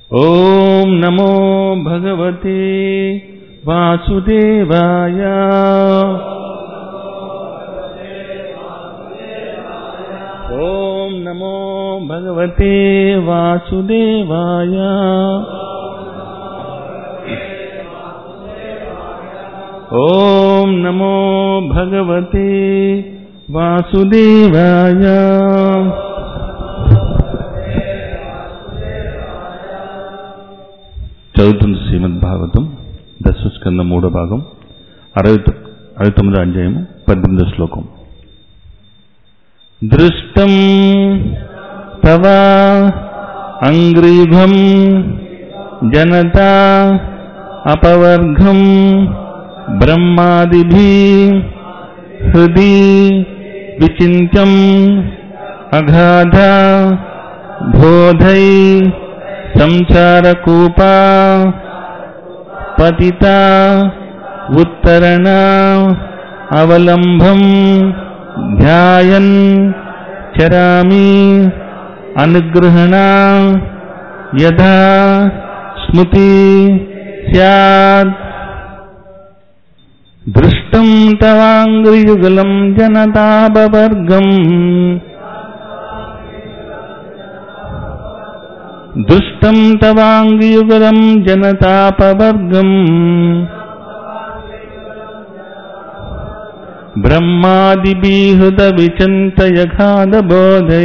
ॐ नमो भगवते वासुदेवाय ॐ नमो भगवते वासुदेवाय ॐ नमो भगवते वासुदेवाय చదువుతుంది శ్రీమద్ భాగవతం దశస్కంద మూడో భాగం అరవై తొ- అరవై తొమ్మిదో అధ్యాయము పద్దెనిమిదో శ్లోకం దృష్టం తవ అంగ్రీభం జనతా అపవర్గం బ్రహ్మాదిభి హృది విచింత్యం అగాధ బోధై సంసారకూపా పతిత ఉత్తరణ అవలంబం ధ్యాయన్ చరామి అనుగృహణ యథా స్మృతి స్యాత్ దృష్టం తవాంగ్రియుగలం జనతాపవర్గం దృష్టం తవాంగియుగలం జనతాపవర్గం బ్రహ్మాదిబీహృత విచింతయఘాదబోధై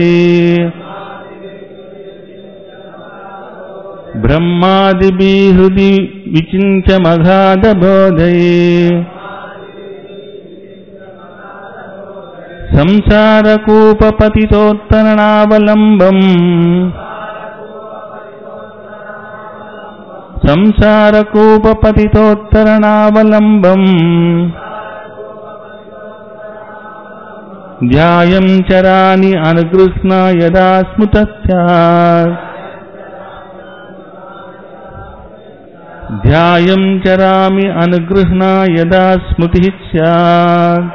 బ్రహ్మాదిబీహృది విచించమఘాదబోధై సంసారకూపపతితోత్తరణావలంబం సంసారకూపపతితోత్తరణావలంబం ధ్యాయం చరాని అనుగృహ్ణ యదా స్మృత ధ్యాయం చరామి అనుగృహ్ణ యదా స్మృతి స్యాత్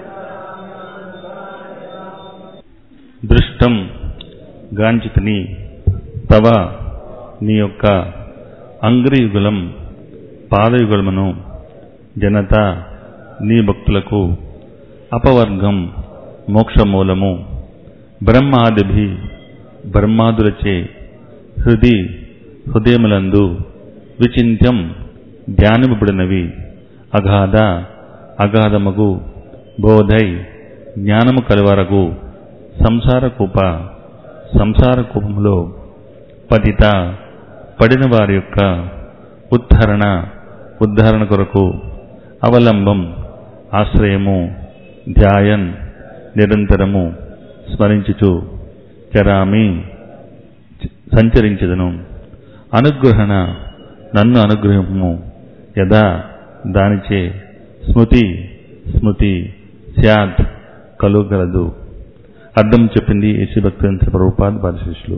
దృష్టం గాంచితిని తవ నీ యొక్క అంగ్రియుగులం పాదయుగులమును జనత నీ భక్తులకు అపవర్గం మోక్షమూలము బ్రహ్మాదిభి బ్రహ్మాదులచే హృది హృదయములందు విచింత్యం ధ్యానముబడినవి అగాధ అగాధమగు బోధై జ్ఞానము కలవరగు సంసారకూప సంసారకూపములో పతిత పడిన వారి యొక్క ఉద్ధరణ ఉద్ధరణ కొరకు అవలంబం ఆశ్రయము ధ్యాయన్ నిరంతరము స్మరించుచు చరామి సంచరించదను అనుగ్రహణ నన్ను అనుగ్రహము యదా దానిచే స్మృతి స్మృతి స్యాత్ కలుగలదు అర్థం చెప్పింది యేసు భక్తి ప్రభుపాద్ పరిశిష్యులు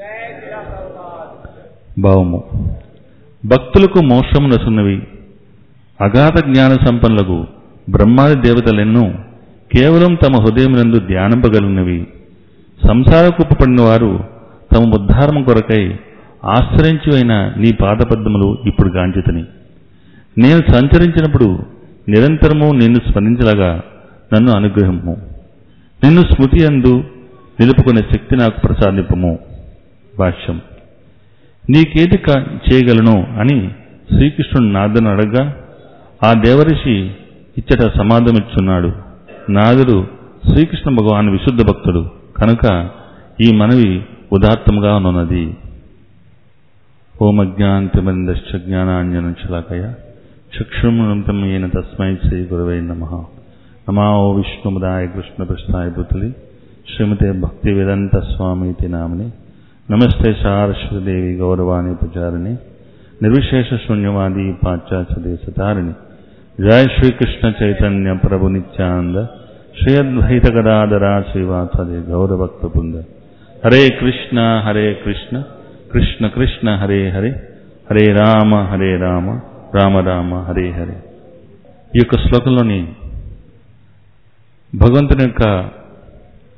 భావము భక్తులకు మోక్షము నసున్నవి అగాధ జ్ఞాన సంపన్నులకు బ్రహ్మాది దేవతలెన్నో కేవలం తమ హృదయమునందు ధ్యానింపగలిగినవి సంసారకుప్పబడిన వారు తమ ఉద్ధారము కొరకై ఆశ్రయించి అయిన నీ పాదపద్మములు ఇప్పుడు గాంచితని నేను సంచరించినప్పుడు నిరంతరము నిన్ను స్మరించలాగా నన్ను అనుగ్రహము నిన్ను స్మృతి అందు నిలుపుకునే శక్తి నాకు ప్రసాదింపము భాష్యం నీకేది కా- చేయగలను అని శ్రీకృష్ణుడు నాదును అడగగా ఆ దేవరిషి ఇచ్చట సమాధమిచ్చున్నాడు నాదుడు శ్రీకృష్ణ భగవాన్ విశుద్ధ భక్తుడు కనుక ఈ మనవి ఉదాత్తముగా ఉన్నది ఓమజ్ఞాంతిమందశ్చ జ్ఞానాంజనశలాకయ చక్షుర్మృతమైన తస్మై శ్రీ గురవై నమ నమా ఓ విష్ణుముదాయ కృష్ణపృష్ఠాయ భూతులి శ్రీమతే భక్తి వేదంత స్వామి నామని నమస్తే సారస్వదేవి గౌరవాణి ప్రచారిణి నిర్విశేష శూన్యవాది పాశ్చాత్య దేశతారిణి జయ శ్రీకృష్ణ చైతన్య ప్రభు నిత్యానంద శ్రీ అద్వైత గదాధరా శ్రీవాసదే గౌరభక్త బృంద హరే కృష్ణ హరే కృష్ణ కృష్ణ కృష్ణ హరే హరే హరే రామ హరే రామ రామ రామ హరే హరే ఈ యొక్క శ్లోకంలోని భగవంతుని యొక్క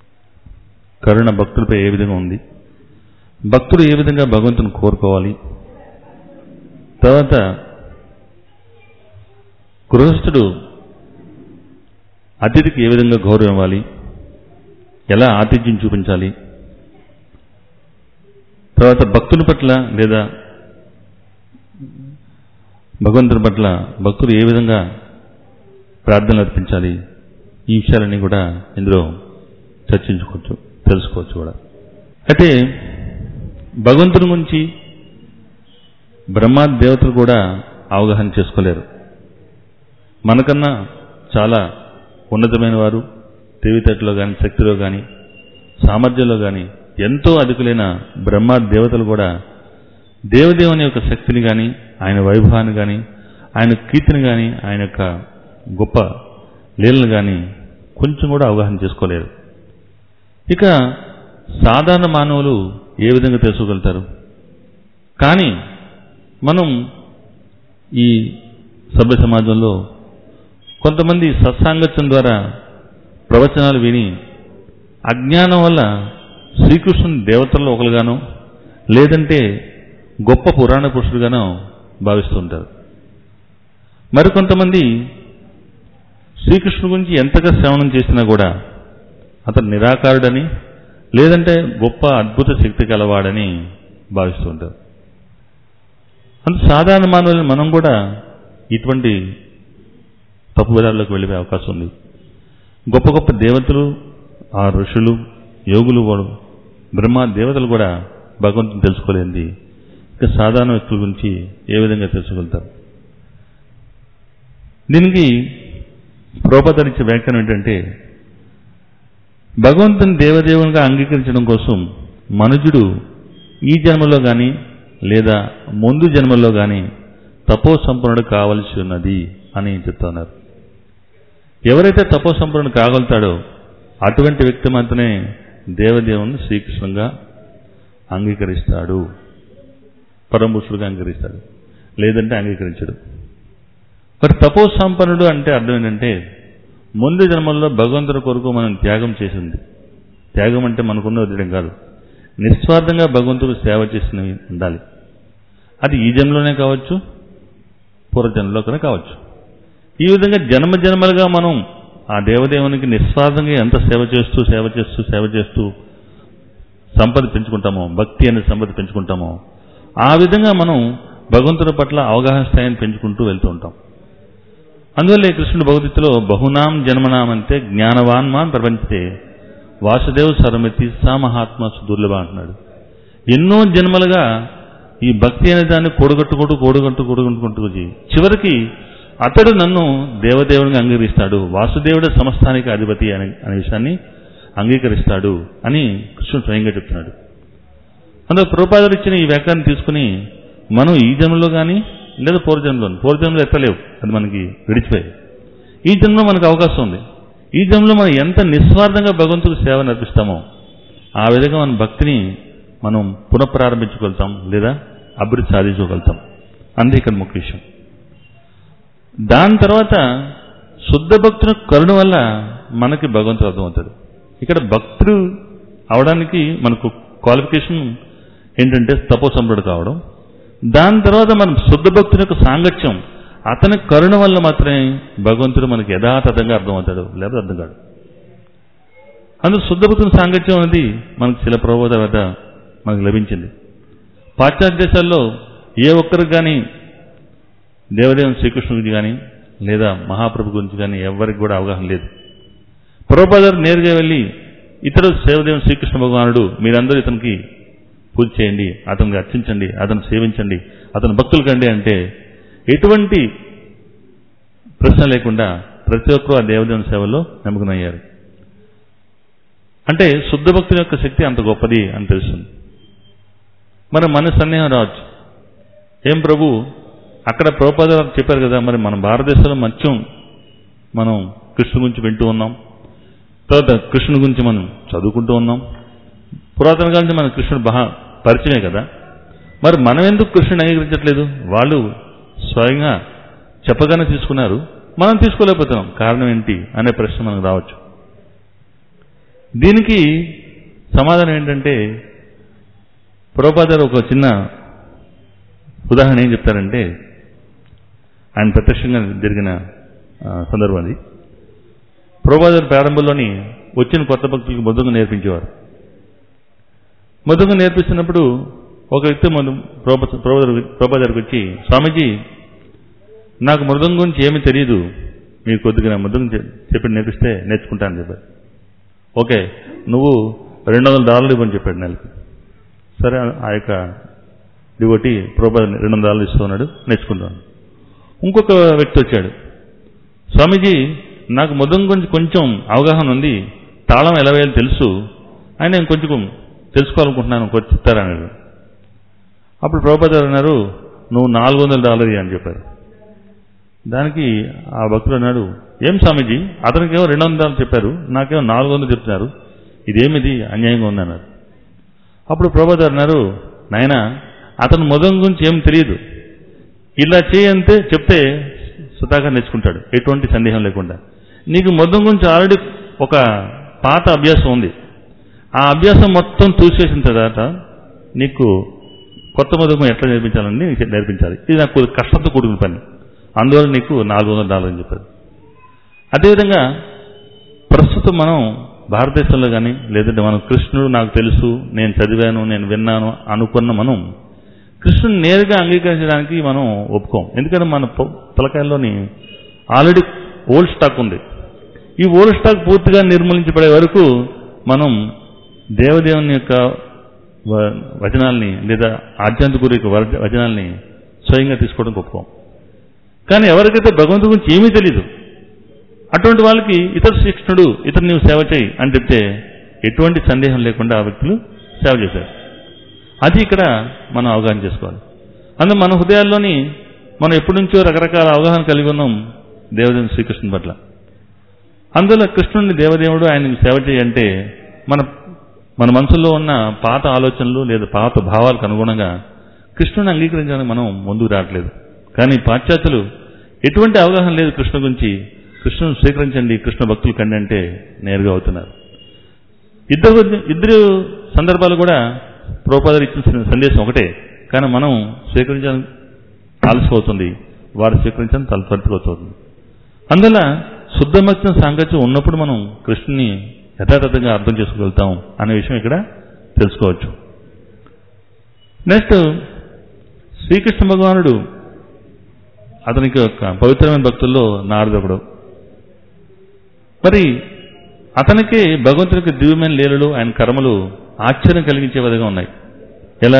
కరుణ భక్తులపై ఏ విధంగా ఉంది భక్తుడు ఏ విధంగా భగవంతుని కోరుకోవాలి తర్వాత గృహస్థుడు అతిథికి ఏ విధంగా గౌరవం ఇవ్వాలి ఎలా ఆతిథ్యం చూపించాలి తర్వాత భక్తుని పట్ల లేదా భగవంతుని పట్ల భక్తులు ఏ విధంగా ప్రార్థనలు అర్పించాలి ఈ విషయాలన్నీ కూడా ఇందులో చర్చించుకోవచ్చు తెలుసుకోవచ్చు కూడా అయితే భగవంతుని గురించి బ్రహ్మ దేవతలు కూడా అవగాహన చేసుకోలేరు మనకన్నా చాలా ఉన్నతమైన వారు తెలివితేటలో కానీ శక్తిలో కానీ సామర్థ్యంలో కానీ ఎంతో అధికులైన బ్రహ్మ దేవతలు కూడా దేవదేవుని యొక్క శక్తిని కానీ ఆయన వైభవాన్ని కానీ ఆయన కీర్తిని కానీ ఆయన యొక్క గొప్ప లీలను కానీ కొంచెం కూడా అవగాహన చేసుకోలేరు ఇక సాధారణ మానవులు ఏ విధంగా తెలుసుకోగలుగుతారు కానీ మనం ఈ సభ్య సమాజంలో కొంతమంది సత్సాంగత్యం ద్వారా ప్రవచనాలు విని అజ్ఞానం వల్ల శ్రీకృష్ణుని దేవతల్లో ఒకరుగానో లేదంటే గొప్ప పురాణ పురుషుడుగానో భావిస్తుంటారు మరికొంతమంది శ్రీకృష్ణుడి గురించి ఎంతగా శ్రవణం చేసినా కూడా అతను నిరాకారుడని లేదంటే గొప్ప అద్భుత శక్తి కలవాడని భావిస్తూ ఉంటారు అంత సాధారణ మానవులను మనం కూడా ఇటువంటి తప్పుదారులకు వెళ్ళిపోయే అవకాశం ఉంది గొప్ప గొప్ప దేవతలు ఆ ఋషులు యోగులు వాడు బ్రహ్మ దేవతలు కూడా భగవంతుని తెలుసుకోలేంది ఇక సాధారణ వ్యక్తుల గురించి ఏ విధంగా తెలుసుకోగలుగుతారు దీనికి ప్రోపదరిచ్చే వ్యాఖ్యానం ఏంటంటే భగవంతుని దేవదేవునిగా అంగీకరించడం కోసం మనుజుడు ఈ జన్మలో కానీ లేదా ముందు జన్మలో కానీ తపో సంపన్నుడు కావలసి ఉన్నది అని చెప్తున్నారు ఎవరైతే తపో సంపన్నుడు కాగలుగుతాడో అటువంటి వ్యక్తి మాత్రమే దేవదేవుని శ్రీకృష్ణంగా అంగీకరిస్తాడు పరమపురుషుడుగా అంగీకరిస్తాడు లేదంటే అంగీకరించడు మరి తపో సంపన్నుడు అంటే అర్థం ఏంటంటే ముందు జన్మల్లో భగవంతుడి కొరకు మనం త్యాగం చేసింది త్యాగం అంటే మనకున్న వదిలేం కాదు నిస్వార్థంగా భగవంతుడు సేవ చేసినవి ఉండాలి అది ఈ జన్మలోనే కావచ్చు పూర్వజన్మలో కూడా కావచ్చు ఈ విధంగా జన్మ జన్మలుగా మనం ఆ దేవదేవునికి నిస్వార్థంగా ఎంత సేవ చేస్తూ సేవ చేస్తూ సేవ చేస్తూ సంపద పెంచుకుంటామో భక్తి అనే సంపద పెంచుకుంటామో ఆ విధంగా మనం భగవంతుడి పట్ల అవగాహన స్థాయిని పెంచుకుంటూ వెళ్తూ ఉంటాం అందువల్లే కృష్ణుడు భగవద్గీతలో బహునాం జన్మనాం అంటే జ్ఞానవాన్ మాన్ ప్రపంచతే వాసుదేవ్ సరమితి సా మహాత్మ సుదుర్లభ అంటున్నాడు ఎన్నో జన్మలుగా ఈ భక్తి అనే దాన్ని కూడగట్టుకుంటూ కూడగట్టు కూడగట్టుకుంటూ వచ్చి చివరికి అతడు నన్ను దేవదేవునిగా అంగీకరిస్తాడు వాసుదేవుడే సమస్తానికి అధిపతి అనే అనే విషయాన్ని అంగీకరిస్తాడు అని కృష్ణుడు స్వయంగా చెప్తున్నాడు అందులో ప్రభుపాదులు ఇచ్చిన ఈ వ్యాఖ్యానం తీసుకుని మనం ఈ జన్మలో కానీ లేదా పూర్వజన్మలో పూర్వజన్మలో ఎత్తలేవు అది మనకి విడిచిపోయాయి ఈ జన్మలో మనకు అవకాశం ఉంది ఈ జన్మలో మనం ఎంత నిస్వార్థంగా భగవంతుడికి సేవ నడిపిస్తామో ఆ విధంగా మన భక్తిని మనం పునఃప్రారంభించగలుగుతాం లేదా అభివృద్ధి సాధించగలుగుతాం అంతే ఇక్కడ ముఖ్య విషయం దాని తర్వాత శుద్ధ భక్తుల కరుణ వల్ల మనకి భగవంతుడు అర్థమవుతాడు ఇక్కడ భక్తుడు అవడానికి మనకు క్వాలిఫికేషన్ ఏంటంటే తపోసంపడు కావడం దాని తర్వాత మనం శుద్ధ భక్తుని యొక్క సాంగత్యం అతని కరుణ వల్ల మాత్రమే భగవంతుడు మనకి యథాతథంగా అర్థమవుతాడు లేకపోతే అర్థం కాదు అందుకు శుద్ధ భక్తుని సాంగత్యం అనేది మనకు శిల ప్రబోధ వద్ద మనకు లభించింది పాశ్చాత్య దేశాల్లో ఏ ఒక్కరికి కానీ దేవదేవుని శ్రీకృష్ణుడి గురించి కానీ లేదా మహాప్రభు గురించి కానీ ఎవరికి కూడా అవగాహన లేదు ప్రభుపాదారు నేరుగా వెళ్ళి ఇతడు సేవదేవుని శ్రీకృష్ణ భగవానుడు మీరందరూ ఇతనికి పూజ చేయండి అతనికి అర్చించండి అతను సేవించండి అతను భక్తులు కండి అంటే ఎటువంటి ప్రశ్న లేకుండా ప్రతి ఒక్కరూ ఆ దేవదేవుని సేవలో నమ్మకమయ్యారు అంటే శుద్ధ భక్తుల యొక్క శక్తి అంత గొప్పది అని తెలుస్తుంది మరి మన సందేహం రావచ్చు ఏం ప్రభు అక్కడ ప్రభుపాద చెప్పారు కదా మరి మన భారతదేశంలో మత్యం మనం కృష్ణు గురించి వింటూ ఉన్నాం తర్వాత కృష్ణుని గురించి మనం చదువుకుంటూ ఉన్నాం పురాతన కాలం నుంచి మన కృష్ణుడు బహా పరిచయమే కదా మరి మనం ఎందుకు కృష్ణుని అంగీకరించట్లేదు వాళ్ళు స్వయంగా చెప్పగానే తీసుకున్నారు మనం తీసుకోలేకపోతున్నాం కారణం ఏంటి అనే ప్రశ్న మనకు రావచ్చు దీనికి సమాధానం ఏంటంటే ప్రభుపాదారు ఒక చిన్న ఉదాహరణ ఏం చెప్తారంటే ఆయన ప్రత్యక్షంగా జరిగిన ఆ, సందర్భం అది ప్రోబాదర్ ప్రారంభంలోని వచ్చిన కొత్త భక్తులకు మృదంగం నేర్పించేవారు మృదంగం నేర్పిస్తున్నప్పుడు ఒక వ్యక్తి మన ప్రోబా దగ్గరికి వచ్చి స్వామీజీ నాకు మృదంగం గురించి ఏమీ తెలియదు మీకు కొద్దిగా నా మృదంగం చె- చెప్పి నేర్పిస్తే నేర్చుకుంటానని చెప్పారు ఓకే నువ్వు రెండు వందల డాలర్లు ఇవ్వని చెప్పాడు నెలకి సరే ఆ యొక్క డివోటి ప్రోబా రెండు వందల డాలర్లు ఇస్తున్నాడు నేర్చుకుంటాను ఇంకొక వ్యక్తి వచ్చాడు స్వామీజీ నాకు మృదంగం గురించి కొంచెం అవగాహన ఉంది తాళం ఎలా వేయాలో తెలుసు ఆయన నేను కొంచెం తెలుసుకోవాలనుకుంటున్నాను కొంచెం చెప్తారా అన్నాడు అప్పుడు ప్రభుపాదారు అన్నారు నువ్వు నాలుగు వందల డాలర్ ఇయ్యి" అని చెప్పారు దానికి ఆ భక్తుడు అన్నాడు ఏం స్వామీజీ అతనికేమో రెండు వందలు చెప్పారు నాకేమో నాలుగు వందలు చెప్తున్నారు ఇదేమిది అన్యాయంగా ఉందన్నారు అప్పుడు ప్రభుపాదారు అన్నారు నాయన అతను మొదం గురించి ఏం తెలియదు ఇలా చేయంతే చెప్తే సుతాగా నేర్చుకుంటాడు ఎటువంటి సందేహం లేకుండా నీకు మొత్తం గురించి ఆల్రెడీ ఒక పాత అభ్యాసం ఉంది ఆ అభ్యాసం మొత్తం తూసేసిన తర్వాత నీకు కొత్త మొదకం ఎట్లా నేర్పించాలని నీకు నేర్పించాలి ఇది నాకు కొద్ది కష్టంతో కూడుకున్న పని అందువల్ల నీకు నాలుగు వందల డాలర్ అని చెప్పారు అదేవిధంగా ప్రస్తుతం మనం భారతదేశంలో కానీ లేదంటే మనం కృష్ణుడు నాకు తెలుసు నేను చదివాను నేను విన్నాను అనుకున్న మనం కృష్ణుని నేరుగా అంగీకరించడానికి మనం ఒప్పుకోం ఎందుకంటే మన పొ- తలకాయల్లోని ఆల్రెడీ ఓల్డ్ స్టాక్ ఉంది ఈ ఓల్డ్ స్టాక్ పూర్తిగా నిర్మూలించబడే వరకు మనం దేవదేవుని యొక్క వ- వచనాల్ని లేదా ఆధ్యాత్మిక గురి యొక్క వర- వచనాల్ని స్వయంగా తీసుకోవడం ఒప్పుకోం కానీ ఎవరికైతే భగవంతుడి గురించి ఏమీ తెలీదు అటువంటి వాళ్ళకి ఇతర శిక్షణుడు ఇతరు నీవు సేవ చేయి అని చెప్తే ఎటువంటి సందేహం లేకుండా ఆ వ్యక్తులు సేవ చేశారు అది ఇక్కడ మనం అవగాహన చేసుకోవాలి అందులో మన హృదయాల్లోని మనం ఎప్పటి నుంచో రకరకాల అవగాహన కలిగి ఉన్నాం దేవదేవుని శ్రీకృష్ణుని పట్ల అందులో కృష్ణుడిని దేవదేవుడు ఆయన సేవ చేయంటే మన మన మనసులో ఉన్న పాత ఆలోచనలు లేదా పాత భావాలకు అనుగుణంగా కృష్ణుని అంగీకరించడానికి మనం ముందుకు రావట్లేదు కానీ పాశ్చాత్యులు ఎటువంటి అవగాహన లేదు కృష్ణ గురించి కృష్ణుని స్వీకరించండి కృష్ణ భక్తులు కండి అంటే నేరుగా అవుతున్నారు ఇద్దరు ఇద్దరు సందర్భాలు కూడా ప్రోపాదర్ ఇచ్చిన సందేశం ఒకటే కానీ మనం స్వీకరించడం ఆలస్యం అవుతుంది వారు స్వీకరించడం తల త్వరితగవుతుంది అందువల్ల శుద్ధమత్యం సాంగత్యం ఉన్నప్పుడు మనం కృష్ణుని యథాతథంగా అర్థం చేసుకోగలుగుతాం అనే విషయం ఇక్కడ తెలుసుకోవచ్చు నెక్స్ట్ శ్రీకృష్ణ భగవానుడు అతనికి ఒక పవిత్రమైన భక్తుల్లో నారదొకడు మరి అతనికి భగవంతునికి దివ్యమైన లీలలు ఆయన కర్మలు ఆశ్చర్యం కలిగించే విధంగా ఉన్నాయి ఎలా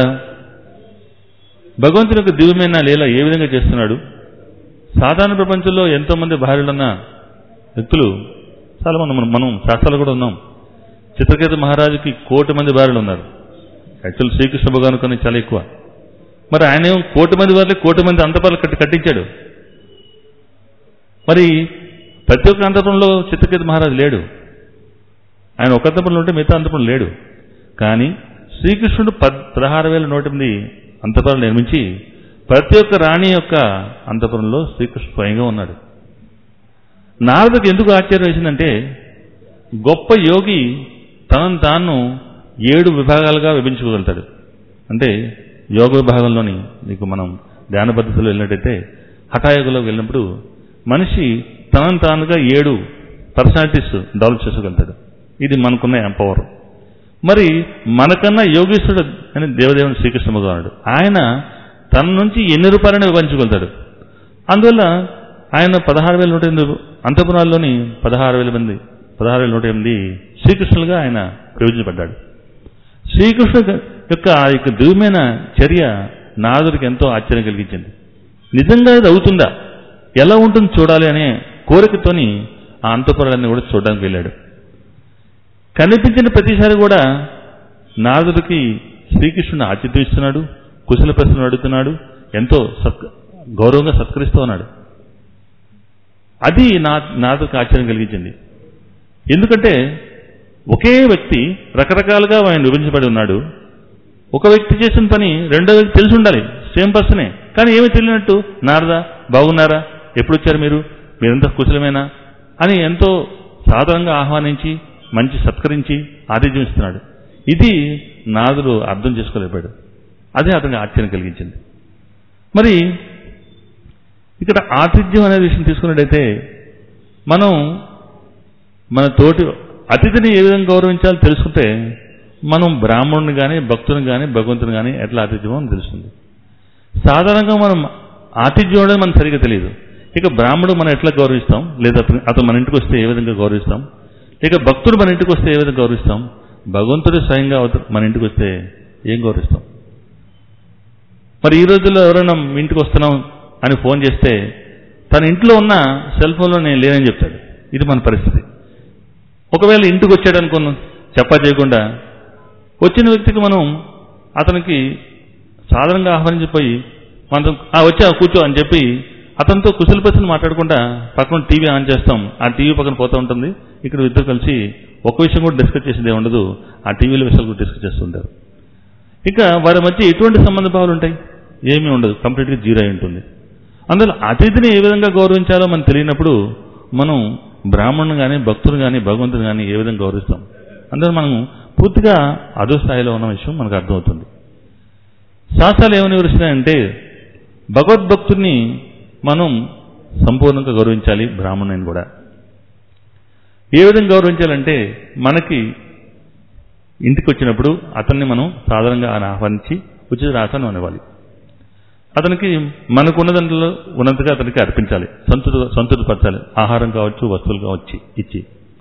భగవంతుని యొక్క దివ్యమైన లీల ఏ విధంగా చేస్తున్నాడు సాధారణ ప్రపంచంలో ఎంతో మంది భార్యలున్న వ్యక్తులు చాలా మంది మనం మనం శాస్త్రాలు కూడా ఉన్నాం చిత్రకేత మహారాజుకి కోటి మంది భార్యలు ఉన్నారు యాక్చువల్ శ్రీకృష్ణ భగవాను కన్నా చాలా ఎక్కువ మరి ఆయన ఏమో కోటి మంది వారిని కోటి మంది అంతపాలు కట్టి కట్టించాడు మరి ప్రతి ఒక్క అంతపురంలో చిత్రకేత మహారాజు లేడు ఆయన ఒక అంతపురంలో ఉంటే మిగతా అంతపురం లేడు కానీ శ్రీకృష్ణుడు పద్ పదహారు వేల నూట ఎనిమిది అంతపురం నిర్మించి ప్రతి ఒక్క రాణి యొక్క అంతపురంలో శ్రీకృష్ణుడు స్వయంగా ఉన్నాడు నారదుకు ఎందుకు ఆశ్చర్యం వేసిందంటే గొప్ప యోగి తనను తాను ఏడు విభాగాలుగా విభజించుకోగలుగుతాడు అంటే యోగ విభాగంలోని నీకు మనం ధ్యాన పద్ధతిలో వెళ్ళినట్టయితే హఠాయోగంలోకి వెళ్ళినప్పుడు మనిషి తనను తానుగా ఏడు పర్సనాలిటీస్ డెవలప్ చేసుకోగలుగుతాడు ఇది మనకున్న పవర్ మరి మనకన్నా యోగేశ్వరుడు అని దేవదేవుని శ్రీకృష్ణ భగవానుడు ఆయన తన నుంచి ఎన్ని రూపాయలను విభజించగలుగుతాడు అందువల్ల ఆయన పదహారు వేల నూట ఎనిమిది అంతపురాల్లోని పదహారు వేల మంది పదహారు వేల నూట ఎనిమిది శ్రీకృష్ణులుగా ఆయన ప్రయోజనపడ్డాడు శ్రీకృష్ణుడు యొక్క ఆ యొక్క దివ్యమైన చర్య నాదుడికి ఎంతో ఆశ్చర్యం కలిగించింది నిజంగా ఇది అవుతుందా ఎలా ఉంటుంది చూడాలి అనే కోరికతోని ఆ అంతపురాలన్నీ కూడా చూడడానికి వెళ్ళాడు కనిపించిన ప్రతిసారి కూడా నారదుడికి శ్రీకృష్ణుని ఆతిథ్యం ఇస్తున్నాడు కుశల ప్రశ్నలు అడుగుతున్నాడు ఎంతో సత్ గౌరవంగా సత్కరిస్తూ ఉన్నాడు అది నా నారదుడికి ఆశ్చర్యం కలిగించింది ఎందుకంటే ఒకే వ్యక్తి రకరకాలుగా ఆయన విభజించబడి ఉన్నాడు ఒక వ్యక్తి చేసిన పని రెండో వ్యక్తి తెలిసి ఉండాలి సేమ్ పర్సనే కానీ ఏమీ తెలియనట్టు నారదా బాగున్నారా ఎప్పుడు వచ్చారు మీరు మీరంతా కుశలమేనా అని ఎంతో సాధారణంగా ఆహ్వానించి మంచి సత్కరించి ఆతిథ్యం ఇస్తున్నాడు ఇది నారదుడు అర్థం చేసుకోలేపాడు అదే అతనికి ఆశ్చర్యం కలిగించింది మరి ఇక్కడ ఆతిథ్యం అనే విషయం తీసుకున్నట్టయితే మనం మన తోటి అతిథిని ఏ విధంగా గౌరవించాలో తెలుసుకుంటే మనం బ్రాహ్మణుని కానీ భక్తుని కానీ భగవంతుని కానీ ఎట్లా ఆతిథ్యమో అని తెలుస్తుంది సాధారణంగా మనం ఆతిథ్యం అనేది మనకు సరిగ్గా తెలియదు ఇక బ్రాహ్మణుడు మనం ఎట్లా గౌరవిస్తాం లేదా అతను అతను మన ఇంటికి వస్తే ఏ విధంగా గౌరవిస్తాం ఇక భక్తుడు మన ఇంటికి వస్తే ఏ విధంగా గౌరవిస్తాం భగవంతుడు స్వయంగా అవత- మన ఇంటికి వస్తే ఏం గౌరవిస్తాం మరి ఈ రోజుల్లో ఎవరైనా మీ ఇంటికి వస్తున్నాం అని ఫోన్ చేస్తే తన ఇంట్లో ఉన్న సెల్ ఫోన్లో నేను లేనని చెప్తాడు ఇది మన పరిస్థితి ఒకవేళ ఇంటికి వచ్చాడు అనుకున్నాం చెప్పా చేయకుండా వచ్చిన వ్యక్తికి మనం అతనికి సాధారణంగా ఆహ్వానించిపోయి మనతో "ఆ, వచ్చా కూర్చో అని చెప్పి అతనితో కుశలపసలు మాట్లాడకుండా పక్కన టీవీ ఆన్ చేస్తాం ఆ టీవీ పక్కన పోతూ ఉంటుంది ఇక్కడ ఇద్దరు కలిసి ఒక విషయం కూడా డిస్కస్ చేసేది ఏమి ఉండదు ఆ టీవీల విషయాలు కూడా డిస్కస్ చేస్తుంటారు ఇక వారి మధ్య ఎటువంటి సంబంధ భావాలు ఉంటాయి ఏమీ ఉండదు కంప్లీట్గా జీరో అయి ఉంటుంది అందులో అతిథిని ఏ విధంగా గౌరవించాలో మనకు తెలియనప్పుడు మనం బ్రాహ్మణుని కానీ భక్తుని కానీ భగవంతుని కానీ ఏ విధంగా గౌరవిస్తాం అందులో మనం పూర్తిగా అదో స్థాయిలో ఉన్న విషయం మనకు అర్థమవుతుంది శాస్త్రాలు ఏమని వివరిస్తున్నాయంటే భగవద్భక్తుని మనం సంపూర్ణంగా గౌరవించాలి బ్రాహ్మణుని కూడా ఏ విధంగా గౌరవించాలంటే మనకి ఇంటికి వచ్చినప్పుడు అతన్ని మనం సాధారణంగా ఆయన ఆహ్వానించి ఉచిత రాసాన్ని ఇవ్వాలి అతనికి మనకు ఉన్న దాంట్లో ఉన్నంతగా అతనికి అర్పించాలి సంతృప్తి సంతృప్తిపరచాలి ఆహారం కావచ్చు వస్తువులు కావచ్చు ఇచ్చి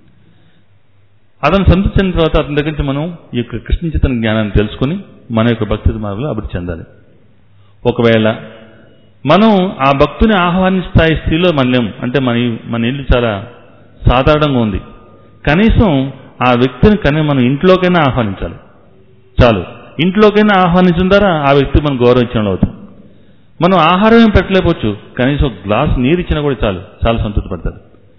అతను సంతృప్తి చెందిన తర్వాత అతని దగ్గర నుంచి మనం ఈ యొక్క కృష్ణ చితన జ్ఞానాన్ని తెలుసుకుని మన యొక్క భక్తి మార్గంలో అభివృద్ధి చెందాలి ఒకవేళ మనం ఆ భక్తుని ఆహ్వానిస్తాయి స్థితిలో మనలేం అంటే మన మన ఇల్లు చాలా సాధారణంగా ఉంది కనీసం ఆ వ్యక్తిని కనీ మనం ఇంట్లోకైనా ఆహ్వానించాలి చాలు ఇంట్లోకైనా ఆహ్వానించిన ద్వారా ఆ వ్యక్తి మనం గౌరవించడం అవుతాం మనం ఆహారం ఏం పెట్టలేకపోవచ్చు కనీసం ఒక గ్లాస్ నీరు ఇచ్చినా కూడా చాలు చాలా సంతృప్తి పడతారు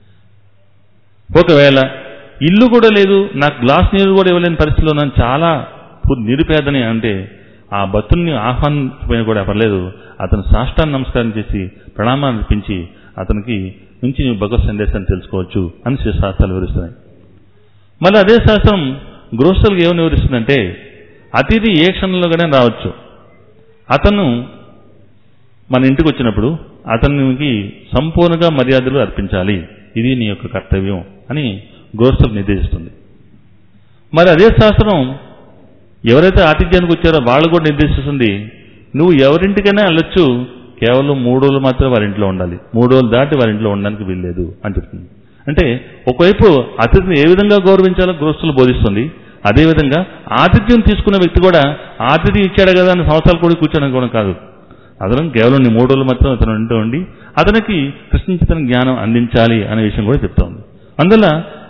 ఒకవేళ ఇల్లు కూడా లేదు నాకు గ్లాస్ నీరు కూడా ఇవ్వలేని పరిస్థితిలో నన్ను చాలా పు- నిరుపేదని అంటే ఆ భక్తుల్ని ఆహ్వానించకపోయినా కూడా పర్లేదు అతను సాష్టాన్ని నమస్కారం చేసి ప్రణామాన్ని అర్పించి అతనికి నుంచి నువ్వు భగవత్ సందేశాన్ని తెలుసుకోవచ్చు అని శ్రీ శాస్త్రాలు వివరిస్తున్నాయి మళ్ళీ అదే శాస్త్రం గృహస్థులకు ఏమని వివరిస్తుందంటే అతిథి ఏ క్షణంలోగానే రావచ్చు అతను మన ఇంటికి వచ్చినప్పుడు అతనికి సంపూర్ణంగా మర్యాదలు అర్పించాలి ఇది నీ యొక్క కర్తవ్యం అని గృహస్థులకు నిర్దేశిస్తుంది మరి అదే శాస్త్రం ఎవరైతే ఆతిథ్యానికి వచ్చారో వాళ్ళు కూడా నిర్దేశిస్తుంది నువ్వు ఎవరింటికైనా వెళ్ళొచ్చు కేవలం మూడు రోజులు మాత్రం వారి ఇంట్లో ఉండాలి మూడు రోజులు దాటి వారి ఇంట్లో ఉండడానికి వీల్లేదు అని చెప్తుంది అంటే ఒకవైపు అతిథిని ఏ విధంగా గౌరవించాలో గృహస్థులు బోధిస్తుంది అదేవిధంగా ఆతిథ్యం తీసుకున్న వ్యక్తి కూడా ఆతిథ్యం ఇచ్చాడు కదా అని సంవత్సరాలు కూడా కూర్చోడం కూడా కాదు అతను కేవలం నీ మూడు రోజులు మాత్రం అతను ఇంట్లో ఉండి అతనికి కృష్ణించిన జ్ఞానం అందించాలి అనే విషయం కూడా చెప్తోంది అందువల్ల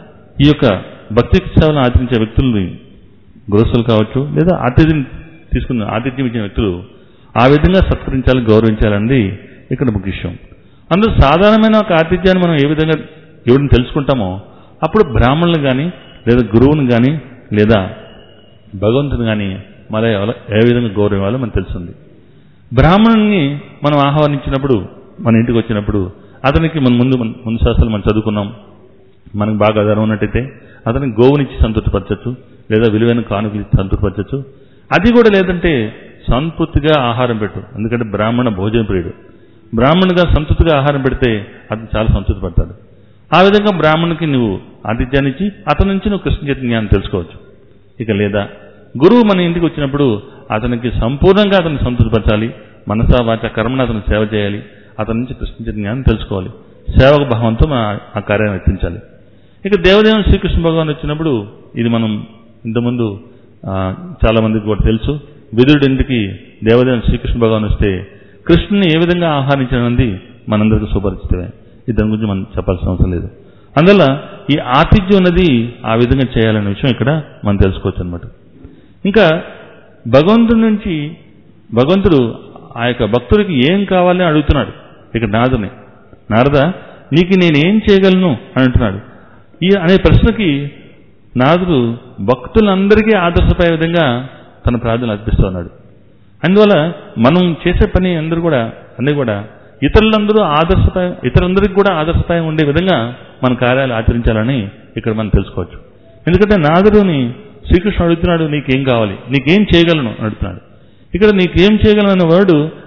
ఈ యొక్క భక్తి సేవలను ఆచరించే వ్యక్తుల్ని గృహస్థులు కావచ్చు లేదా ఆతిథ్యం తీసుకున్న ఆతిథ్యం ఇచ్చిన వ్యక్తులు ఆ విధంగా సత్కరించాలి గౌరవించాలన్నది ఇక్కడ ముఖ్య విషయం అందులో సాధారణమైన ఒక ఆతిథ్యాన్ని మనం ఏ విధంగా ఎవరిని తెలుసుకుంటామో అప్పుడు బ్రాహ్మణులు కానీ లేదా గురువుని కానీ లేదా భగవంతుని కానీ మన ఎవల- ఏ విధంగా గౌరవించాలో మనకు తెలుస్తుంది బ్రాహ్మణుని మనం ఆహ్వానించినప్పుడు మన ఇంటికి వచ్చినప్పుడు అతనికి మన ముందు మన- ముందు శాస్త్రాలు మనం చదువుకున్నాం మనకు బాగా ఆధారం ఉన్నట్టయితే అతనికి గోవునిచ్చి సంతృప్తిపరచచ్చు లేదా విలువైన కానుకలు ఇచ్చి సంతృప్తిపరచచ్చు అది కూడా లేదంటే సంతృప్తిగా ఆహారం పెట్టు ఎందుకంటే బ్రాహ్మణ భోజన ప్రియుడు బ్రాహ్మణుగా సంతృప్తిగా ఆహారం పెడితే అతను చాలా సంతృప్తి పడతాడు ఆ విధంగా బ్రాహ్మణునికి నువ్వు ఆతిథ్యాన్ని ఇచ్చి అతని నుంచి నువ్వు కృష్ణ చైతన్య జ్ఞానం తెలుసుకోవచ్చు ఇక లేదా గురువు మన ఇంటికి వచ్చినప్పుడు అతనికి సంపూర్ణంగా అతన్ని సంతృప్తిపరచాలి మనసా వాచ కర్మను అతను సేవ చేయాలి అతని నుంచి కృష్ణ చైతన్య జ్ఞానం తెలుసుకోవాలి సేవక భావంతో మనం ఆ- ఆ కార్యాన్ని ఎత్తించాలి ఇక దేవదేవుని శ్రీకృష్ణ భగవాన్ వచ్చినప్పుడు ఇది మనం ఇంతకుముందు ఆ, చాలా మందికి కూడా తెలుసు విదురుడి ఇంటికి దేవదేవుని శ్రీకృష్ణ భగవాన్ వస్తే కృష్ణుని ఏ విధంగా ఆహ్వానించినది మనందరికీ సుపరిచితమే ఇది దాని గురించి మనం చెప్పాల్సిన అవసరం లేదు అందువల్ల ఈ ఆతిథ్యం ఉన్నది ఆ విధంగా చేయాలనే విషయం ఇక్కడ మనం తెలుసుకోవచ్చు అనమాట ఇంకా భగవంతుడి నుంచి భగవంతుడు ఆ యొక్క భక్తుడికి ఏం కావాలని అడుగుతున్నాడు ఇక్కడ నారదుని నారద నీకు నేనేం చేయగలను అని అంటున్నాడు ఈ అనే ప్రశ్నకి నారదుడు భక్తులందరికీ ఆదర్శపడే విధంగా తన ప్రార్థనలు అర్పిస్తూ ఉన్నాడు అందువల్ల మనం చేసే పని అందరూ కూడా అన్నీ కూడా ఇతరులందరూ ఆదర్శపాయం ఇతరులందరికీ కూడా ఆదర్శపాయం ఉండే విధంగా మన కార్యాలు ఆచరించాలని ఇక్కడ మనం తెలుసుకోవచ్చు ఎందుకంటే నాదుడుని శ్రీకృష్ణుడు అడుగుతున్నాడు నీకేం కావాలి నీకేం చేయగలను అని అడుగుతున్నాడు ఇక్కడ నీకేం చేయగలను అనే వర్డ్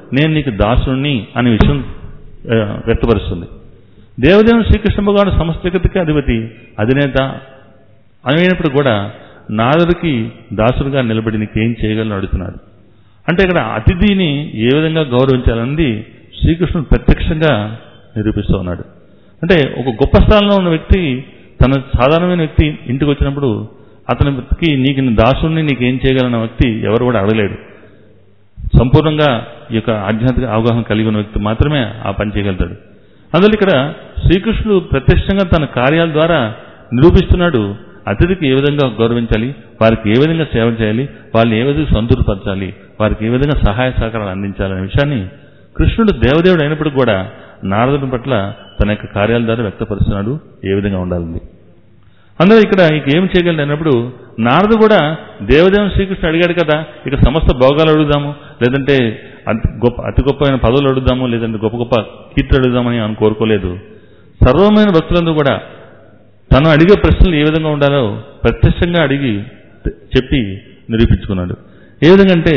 నేను నీకు దాసుణ్ణి అనే విషయం ఆ, వ్యక్తపరుస్తుంది దేవదేవుని శ్రీకృష్ణ భగవాను సమస్త జగత్తుకి అధిపతి అధినేత అయినప్పుడు కూడా నారదుడికి దాసుడుగా నిలబడి నీకేం చేయగలను అడుగుతున్నాడు అంటే ఇక్కడ అతిథిని ఏ విధంగా గౌరవించాలన్నది శ్రీకృష్ణుడు ప్రత్యక్షంగా నిరూపిస్తూ ఉన్నాడు అంటే ఒక గొప్ప స్థానంలో ఉన్న వ్యక్తి తన సాధారణమైన వ్యక్తి ఇంటికి వచ్చినప్పుడు అతనికి నీకు నీ దాసుడిని నీకేం చేయగలన వ్యక్తి ఎవరు కూడా అడగలేడు సంపూర్ణంగా ఈ యొక్క ఆధ్యాత్మిక అవగాహన కలిగి ఉన్న వ్యక్తి మాత్రమే ఆ పని చేయగలుగుతాడు అందువల్ల ఇక్కడ శ్రీకృష్ణుడు ప్రత్యక్షంగా తన కార్యాల ద్వారా నిరూపిస్తున్నాడు అతిథికి ఏ విధంగా గౌరవించాలి వారికి ఏ విధంగా సేవ చేయాలి వాళ్ళని ఏ విధంగా సంతృప్తిపరచాలి వారికి ఏ విధంగా సహాయ సహకారాలు అందించాలనే విషయాన్ని కృష్ణుడు దేవదేవుడు అయినప్పుడు కూడా నారదుని పట్ల తన యొక్క కార్యాల ద్వారా వ్యక్తపరుస్తున్నాడు ఏ విధంగా ఉండాలని అందులో ఇక్కడ ఇక ఏం చేయగలడు అన్నప్పుడు నారదు కూడా దేవదేవుని శ్రీకృష్ణుడు అడిగాడు కదా ఇక సమస్త భోగాలు అడుగుదాము లేదంటే అతి గొప్ప అతి గొప్పమైన పదవులు అడుగుదాము లేదంటే గొప్ప గొప్ప కీర్తి అడుగుదామని ఆయన కోరుకోలేదు సర్వమైన భక్తులందరూ కూడా తను అడిగే ప్రశ్నలు ఏ విధంగా ఉండాలో ప్రత్యక్షంగా అడిగి చెప్పి నిరూపించుకున్నాడు ఏ విధంగా అంటే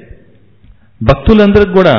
భక్తులందరికి కూడా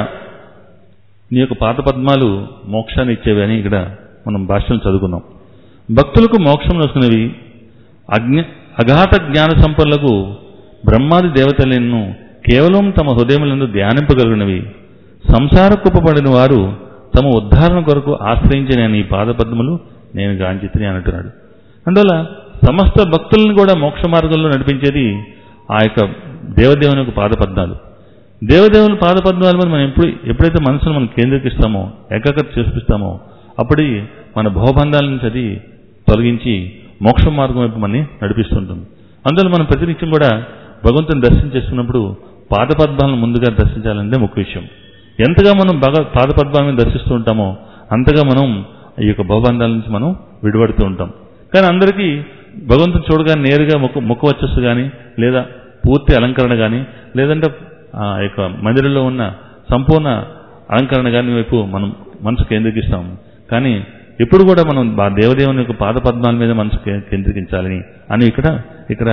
నీ యొక్క పాత పద్మాలు మోక్షాన్ని ఇచ్చేవి అని ఇక్కడ మనం భాష్యం చదువుకున్నాం భక్తులకు మోక్షం వస్తున్నవి అజ్ఞ అఘాత జ్ఞాన సంపన్నులకు బ్రహ్మాది దేవతలను కేవలం తమ హృదయములందు ధ్యానింపగలిగినవి సంసార కుప్పబడిన వారు తమ ఉద్ధారణ కొరకు ఆశ్రయించిన నీ పాదపద్మలు నేను గాంచితిని అంటున్నాడు అందువల్ల సమస్త భక్తులను కూడా మోక్ష మార్గంలో నడిపించేది ఆ యొక్క దేవదేవుని యొక్క పాదపద్మాలు దేవదేవుని పాదపద్మాల మీద మనం ఎప్పుడు ఎప్పుడైతే మనసును మనం కేంద్రీకరిస్తామో ఏకాగ్రత చేపిస్తామో అప్పుడు మన భవబంధాల నుంచి అది తొలగించి మోక్ష మార్గం వైపు మనని నడిపిస్తుంటుంది అందువల్ల మనం ప్రతినిత్యం కూడా భగవంతుని దర్శనం చేసుకున్నప్పుడు పాదపద్మాలను ముందుగా దర్శించాలంటే ముఖ్య విషయం ఎంతగా మనం భగ పాదపద్మాలను దర్శిస్తూ ఉంటామో అంతగా మనం ఈ యొక్క భవబంధాల నుంచి మనం విడిపడుతూ ఉంటాం కానీ అందరికీ భగవంతుని చూడగానే నేరుగా ముఖ ముఖ వచ్చస్సు కానీ లేదా పూర్తి అలంకరణ కానీ లేదంటే ఆ యొక్క మందిరంలో ఉన్న సంపూర్ణ అలంకరణ కానీ వైపు మనం మనసు కేంద్రీకరిస్తాం కానీ ఎప్పుడు కూడా మనం ఆ దేవదేవుని యొక్క పాద పద్మాల మీద మనసు కే- కేంద్రీకరించాలని అని ఇక్కడ ఇక్కడ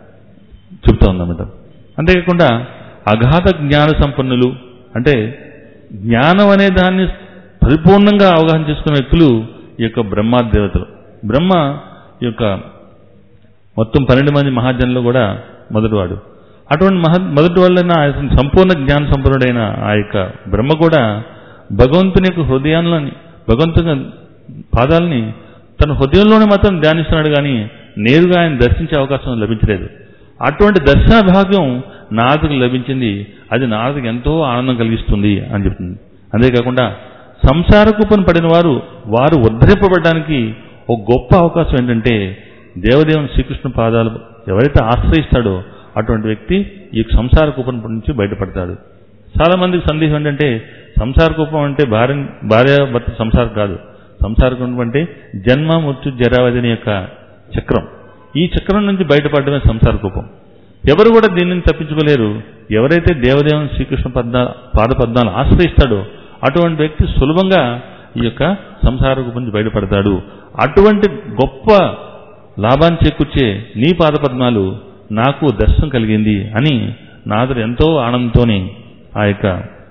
చెప్తా ఉందన్నమాట అంతేకాకుండా అగాధ జ్ఞాన సంపన్నులు అంటే జ్ఞానం అనే దాన్ని పరిపూర్ణంగా అవగాహన చేసుకున్న వ్యక్తులు ఈ యొక్క బ్రహ్మాదేవతలు బ్రహ్మ ఈ యొక్క మొత్తం పన్నెండు మంది మహాజనులు కూడా మొదటివాడు అటువంటి మహా మొదటి వాళ్ళైన ఆ యొక్క సంపూర్ణ జ్ఞాన సంపన్నుడైన ఆ యొక్క బ్రహ్మ కూడా భగవంతుని యొక్క హృదయాలని భగవంతుని పాదాలని తన హృదయంలోనే మాత్రం ధ్యానిస్తున్నాడు కానీ నేరుగా ఆయన దర్శించే అవకాశం లభించలేదు అటువంటి దర్శన భాగ్యం నారదుకు లభించింది అది నారదుకు ఎంతో ఆనందం కలిగిస్తుంది అని చెప్తుంది అంతేకాకుండా సంసార కుప్పను పడిన వారు వారు ఉద్ధరింపబడడానికి ఒక గొప్ప అవకాశం ఏంటంటే దేవదేవుని శ్రీకృష్ణ పాదాలు ఎవరైతే ఆశ్రయిస్తాడో అటువంటి వ్యక్తి ఈ సంసార కుప్పం నుంచి బయటపడతాడు చాలా మందికి సందేహం ఏంటంటే సంసార కుప్పం అంటే భార్య భార్య భర్త సంసారం కాదు సంసార కుప్పం అంటే జన్మ మృత్యు జరావధిని యొక్క చక్రం ఈ చక్రం నుంచి బయటపడడమే సంసార కుప్పం ఎవరు కూడా దీనిని తప్పించుకోలేరు ఎవరైతే దేవదేవుని శ్రీకృష్ణ పద్మ పాద పద్మాలు ఆశ్రయిస్తాడో అటువంటి వ్యక్తి సులభంగా ఈ యొక్క సంసార కుప్పం నుంచి బయటపడతాడు అటువంటి గొప్ప లాభాన్ని చేకూర్చే నీ పాదపద్మాలు నాకు దర్శనం కలిగింది అని నాదుడు ఎంతో ఆనందంతోని ఆ యొక్క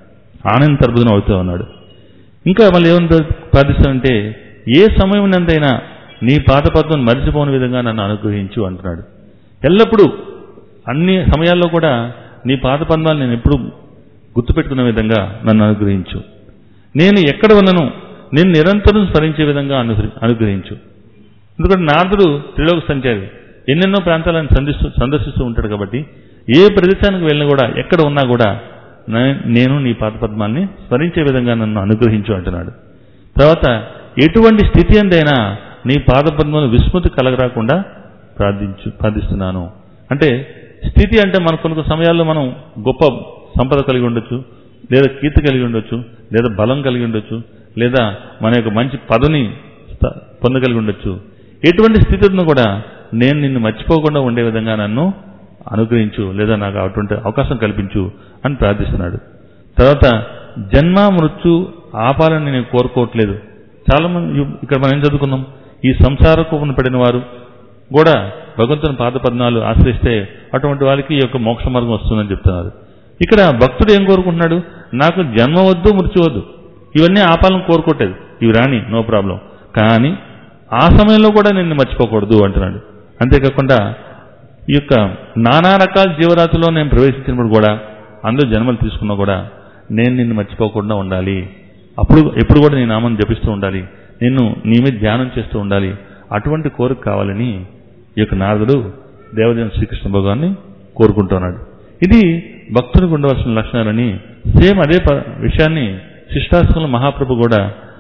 ఆనంద తర్బుదం అవుతూ ఉన్నాడు ఇంకా మళ్ళీ ఏమని ప్రార్థిస్తానంటే ఏ సమయం నందైనా నీ పాదపద్మం మరిచిపోని విధంగా నన్ను అనుగ్రహించు అంటున్నాడు ఎల్లప్పుడూ అన్ని సమయాల్లో కూడా నీ పాదపద్మాలు నేను ఎప్పుడు గుర్తుపెట్టుకునే విధంగా నన్ను అనుగ్రహించు నేను ఎక్కడ ఉన్నను నేను నిరంతరం స్మరించే విధంగా అనుగ్రహి- అనుగ్రహించు ఎందుకంటే నారదుడు త్రిలోక సంచారి ఎన్నెన్నో ప్రాంతాలను సందర్శిస్తూ సందర్శిస్తూ ఉంటాడు కాబట్టి ఏ ప్రదేశానికి వెళ్ళినా కూడా ఎక్కడ ఉన్నా కూడా నే- నేను నీ పాదపద్మాల్ని స్మరించే విధంగా నన్ను అనుగ్రహించు అంటున్నాడు తర్వాత ఎటువంటి స్థితి ఎందైనా నీ పాదపద్మలు విస్మృతి కలగరాకుండా ప్రార్థించు ప్రార్థిస్తున్నాను అంటే స్థితి అంటే మన కొన్ని కొన్ని సమయాల్లో మనం గొప్ప సంపద కలిగి ఉండొచ్చు లేదా కీర్తి కలిగి ఉండొచ్చు లేదా బలం కలిగి ఉండొచ్చు లేదా మన యొక్క మంచి పదవిని స్థ- పొందగలిగి ఉండొచ్చు ఎటువంటి స్థితిని కూడా నేను నిన్ను మర్చిపోకుండా ఉండే విధంగా నన్ను అనుగ్రహించు లేదా నాకు అటువంటి అవకాశం కల్పించు అని ప్రార్థిస్తున్నాడు తర్వాత జన్మ మృత్యు ఆపాలని నేను కోరుకోవట్లేదు చాలా మంది ఇక్కడ మనం ఏం చదువుకున్నాం ఈ సంసార కోపన పడిన వారు కూడా భగవంతుని పాదపద్మాలు ఆశ్రయిస్తే అటువంటి వాళ్ళకి ఈ యొక్క మోక్ష మార్గం వస్తుందని చెప్తున్నారు ఇక్కడ భక్తుడు ఏం కోరుకుంటున్నాడు నాకు జన్మ వద్దు మృత్యు వద్దు ఇవన్నీ ఆపాలని కోరుకోలేదు ఇవి రాని నో ప్రాబ్లం కానీ ఆ సమయంలో కూడా నిన్ను మర్చిపోకూడదు అంటున్నాడు అంతేకాకుండా ఈ యొక్క నానా రకాల జీవరాశిలో నేను ప్రవేశించినప్పుడు కూడా అందులో జన్మలు తీసుకున్నా కూడా నేను నిన్ను మర్చిపోకుండా ఉండాలి అప్పుడు ఎప్పుడు కూడా నీ నామం జపిస్తూ ఉండాలి నిన్ను నీ మీద ధ్యానం చేస్తూ ఉండాలి అటువంటి కోరిక కావాలని ఈ యొక్క నారదుడు దేవదేవ శ్రీకృష్ణ భగవాన్ని కోరుకుంటున్నాడు ఇది భక్తునికి ఉండవలసిన లక్షణాలని సేమ్ అదే ప- విషయాన్ని శిష్టాశ్రమంలో మహాప్రభు కూడా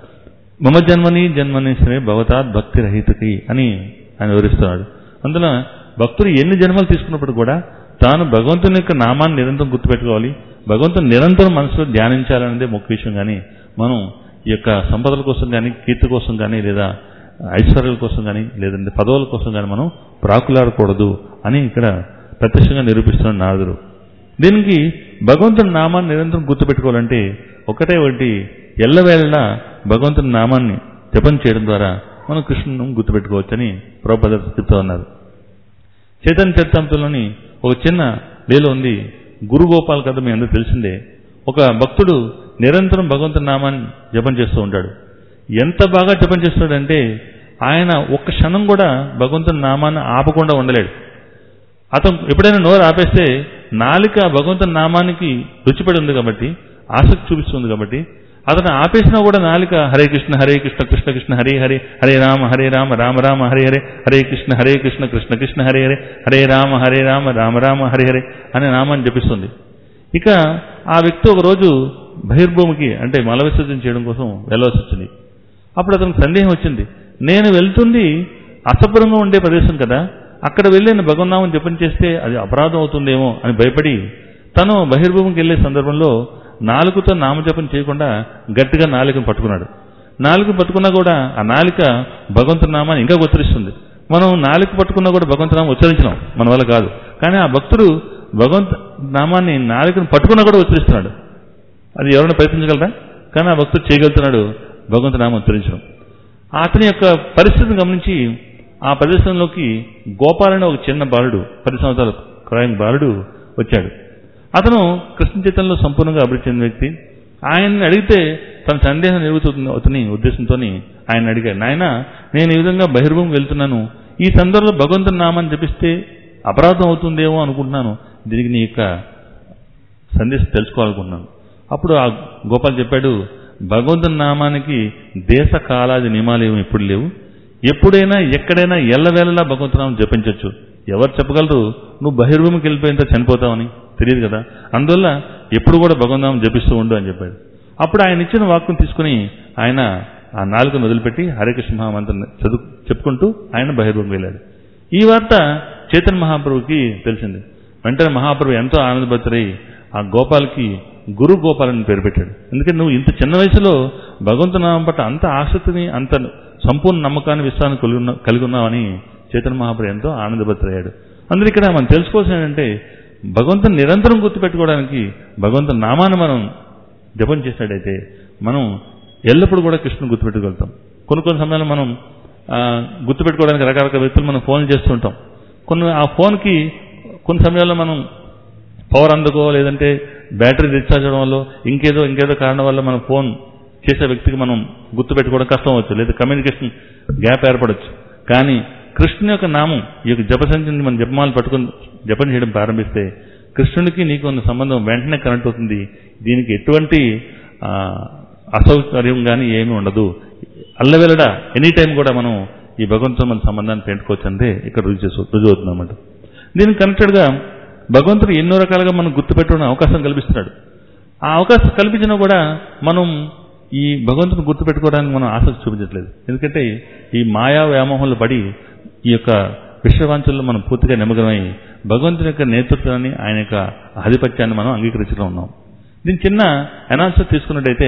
మమ జన్మని జన్మని సరే భవతాత్ భక్తి రహితకి అని ఆయన వివరిస్తున్నాడు అందున భక్తుడు ఎన్ని జన్మలు తీసుకున్నప్పుడు కూడా తాను భగవంతుని యొక్క నామాన్ని నిరంతరం గుర్తుపెట్టుకోవాలి భగవంతుని నిరంతరం మనసులో ధ్యానించాలనేదే ముఖ్య విషయం కానీ మనం ఈ యొక్క సంపదల కోసం కానీ కీర్తి కోసం కానీ లేదా ఐశ్వర్యాల కోసం కానీ లేదంటే పదవుల కోసం కానీ మనం ప్రాకులాడకూడదు అని ఇక్కడ ప్రత్యక్షంగా నిరూపిస్తున్నాడు నారదుడు దీనికి భగవంతుని నామాన్ని నిరంతరం గుర్తుపెట్టుకోవాలంటే ఒకటే ఒకటి ఎల్లవేళలా భగవంతుని నామాన్ని జపం చేయడం ద్వారా మనం కృష్ణుని గుర్తుపెట్టుకోవచ్చని ప్రభుపద చెప్తూ ఉన్నారు చైతన్య చరితాంతంలోని ఒక చిన్న లీల ఉంది గురు గోపాల్ కథ మీ అందరూ తెలిసిందే ఒక భక్తుడు నిరంతరం భగవంతుని నామాన్ని జపం చేస్తూ ఉంటాడు ఎంత బాగా జపం చేస్తాడంటే ఆయన ఒక్క క్షణం కూడా భగవంతుని నామాన్ని ఆపకుండా ఉండలేడు అతను ఎప్పుడైనా నోరు ఆపేస్తే నాలిక భగవంతుని నామానికి రుచిపడి ఉంది కాబట్టి ఆసక్తి చూపిస్తుంది కాబట్టి అతను ఆపేసినా కూడా నాలిక హరే కృష్ణ హరే కృష్ణ కృష్ణ కృష్ణ హరే హరే హరే రామ హరే రామ రామ రామ హరే హరే హరే కృష్ణ హరే కృష్ణ కృష్ణ కృష్ణ హరే హరే హరే రామ హరే రామ రామ రామ హరే హరే అనే నామాన్ని జపిస్తుంది ఇక ఆ వ్యక్తి ఒకరోజు బహిర్భూమికి అంటే మల విసర్జన చేయడం కోసం వెళ్ళవలసి వచ్చింది అప్పుడు అతనికి సందేహం వచ్చింది నేను వెళ్తుంది అసభ్రంగా ఉండే ప్రదేశం కదా అక్కడ వెళ్ళి నేను భగవన్నామం జపం చేస్తే అది అపరాధం అవుతుందేమో అని భయపడి తను బహిర్భూమికి వెళ్ళే సందర్భంలో నాలుగుతో నామజపం చేయకుండా గట్టిగా నాలుకను పట్టుకున్నాడు నాలుక పట్టుకున్నా కూడా ఆ నాలిక భగవంతుని నామాన్ని ఇంకా ఉచ్చరిస్తుంది మనం నాలుక పట్టుకున్నా కూడా భగవంతు నామం ఉచ్చరించినాం మన వల్ల కాదు కానీ ఆ భక్తుడు భగవంతు నామాన్ని నాలుకను పట్టుకున్నా కూడా ఉచ్చరిస్తున్నాడు అది ఎవరైనా ప్రయత్నించగలరా కానీ ఆ భక్తుడు చేయగలుగుతున్నాడు భగవంతు నామం ఉచ్చరించడం అతని యొక్క పరిస్థితిని గమనించి ఆ ప్రదేశంలోకి గోపాల్ అనే ఒక చిన్న బాలుడు పది సంవత్సరాల క్రాయం బాలుడు వచ్చాడు అతను కృష్ణ చైతన్యంలో సంపూర్ణంగా అభివృద్ధి చెందిన వ్యక్తి ఆయన్ని అడిగితే తన సందేహం నిరుగుతుంది అవుతుని ఉద్దేశంతో ఆయన అడిగాడు నాయన నేను ఈ విధంగా బహిర్భూమి వెళ్తున్నాను ఈ సందర్భంలో భగవంతుని నామాన్ని జపిస్తే అపరాధం అవుతుందేమో అనుకుంటున్నాను దీనికి నీ యొక్క సందేశం తెలుసుకోవాలనుకుంటున్నాను అప్పుడు ఆ గోపాల్ చెప్పాడు భగవంతుని నామానికి దేశ కాలాది నియమాలు ఏమి ఎప్పుడు లేవు ఎప్పుడైనా ఎక్కడైనా ఎల్లవేళలా భగవంతునామం జపించవచ్చు ఎవరు చెప్పగలరు నువ్వు బహిర్భూమికి వెళ్ళిపోయిన చనిపోతావని తెలియదు కదా అందువల్ల ఎప్పుడు కూడా భగవంతనామం జపిస్తూ ఉండు అని చెప్పాడు అప్పుడు ఆయన ఇచ్చిన వాక్కును తీసుకుని ఆయన ఆ నాలుగును వదిలిపెట్టి హరికృష్ణ మహామంత్రం చదువు చెప్పుకుంటూ ఆయన బహిర్భూమికి వెళ్ళాడు ఈ వార్త చైతన్య మహాప్రభుకి తెలిసింది వెంటనే మహాప్రభు ఎంతో ఆనందభరితుడై ఆ గోపాల్కి గురు గోపాల్ అని పేరు పెట్టాడు ఎందుకంటే నువ్వు ఇంత చిన్న వయసులో భగవంతుని నామం పట్ల అంత ఆసక్తిని అంత సంపూర్ణ నమ్మకాన్ని విశ్వాసాన్ని కలిగి ఉన్న కలిగి ఉన్నావని చైతన్య మహాప్రభు ఎంతో ఆనందభరితుడయ్యాడు అందులో ఇక్కడ మనం తెలుసుకోవాల్సిన ఏంటంటే భగవంతుని నిరంతరం గుర్తుపెట్టుకోవడానికి భగవంతుని నామాన్ని మనం జపం చేసినట్టయితే మనం ఎల్లప్పుడూ కూడా కృష్ణుని గుర్తుపెట్టుకోగలుగుతాం కొన్ని కొన్ని సమయాల్లో మనం ఆ, గుర్తుపెట్టుకోవడానికి రకరకాల వ్యక్తులు మనం ఫోన్ చేస్తుంటాం కొన్ని ఆ ఫోన్కి కొన్ని సమయాల్లో మనం పవర్ అందుకో లేదంటే బ్యాటరీ డిశ్చార్జ్ అవడం వల్ల ఇంకేదో ఇంకేదో కారణం వల్ల మనం ఫోన్ చేసే వ్యక్తికి మనం గుర్తుపెట్టుకోవడం కష్టం అవచ్చు లేదా కమ్యూనికేషన్ గ్యాప్ ఏర్పడవచ్చు కానీ కృష్ణుని యొక్క నామం ఈ యొక్క జప సంఖ్యని మనం జపమాలు పట్టుకుని జపం చేయడం ప్రారంభిస్తే కృష్ణునికి నీకు ఉన్న సంబంధం వెంటనే కనెక్ట్ అవుతుంది దీనికి ఎటువంటి ఆ, అసౌకర్యం కానీ ఏమీ ఉండదు అల్లవెల్లడా ఎనీ టైం కూడా మనం ఈ భగవంతుతో మన సంబంధాన్ని పెంచుకోవచ్చు అంటే ఇక్కడ రుజువు చేసు రుజువు అవుతుందన్నమాట దీనికి కనెక్టెడ్గా భగవంతుడు ఎన్నో రకాలుగా మనం గుర్తుపెట్టుకునే అవకాశం కల్పిస్తున్నాడు ఆ అవకాశం కల్పించినా కూడా మనం ఈ భగవంతుని గుర్తుపెట్టుకోవడానికి మనం ఆసక్తి చూపించట్లేదు ఎందుకంటే ఈ మాయా వ్యామోహంలో పడి ఈ యొక్క విశ్వవాంచుల్లో మనం పూర్తిగా నిమగ్నమై భగవంతుని యొక్క నేతృత్వాన్ని ఆయన యొక్క ఆధిపత్యాన్ని మనం అంగీకరించడం ఉన్నాం దీని చిన్న అనాన్సర్ తీసుకున్నట్టయితే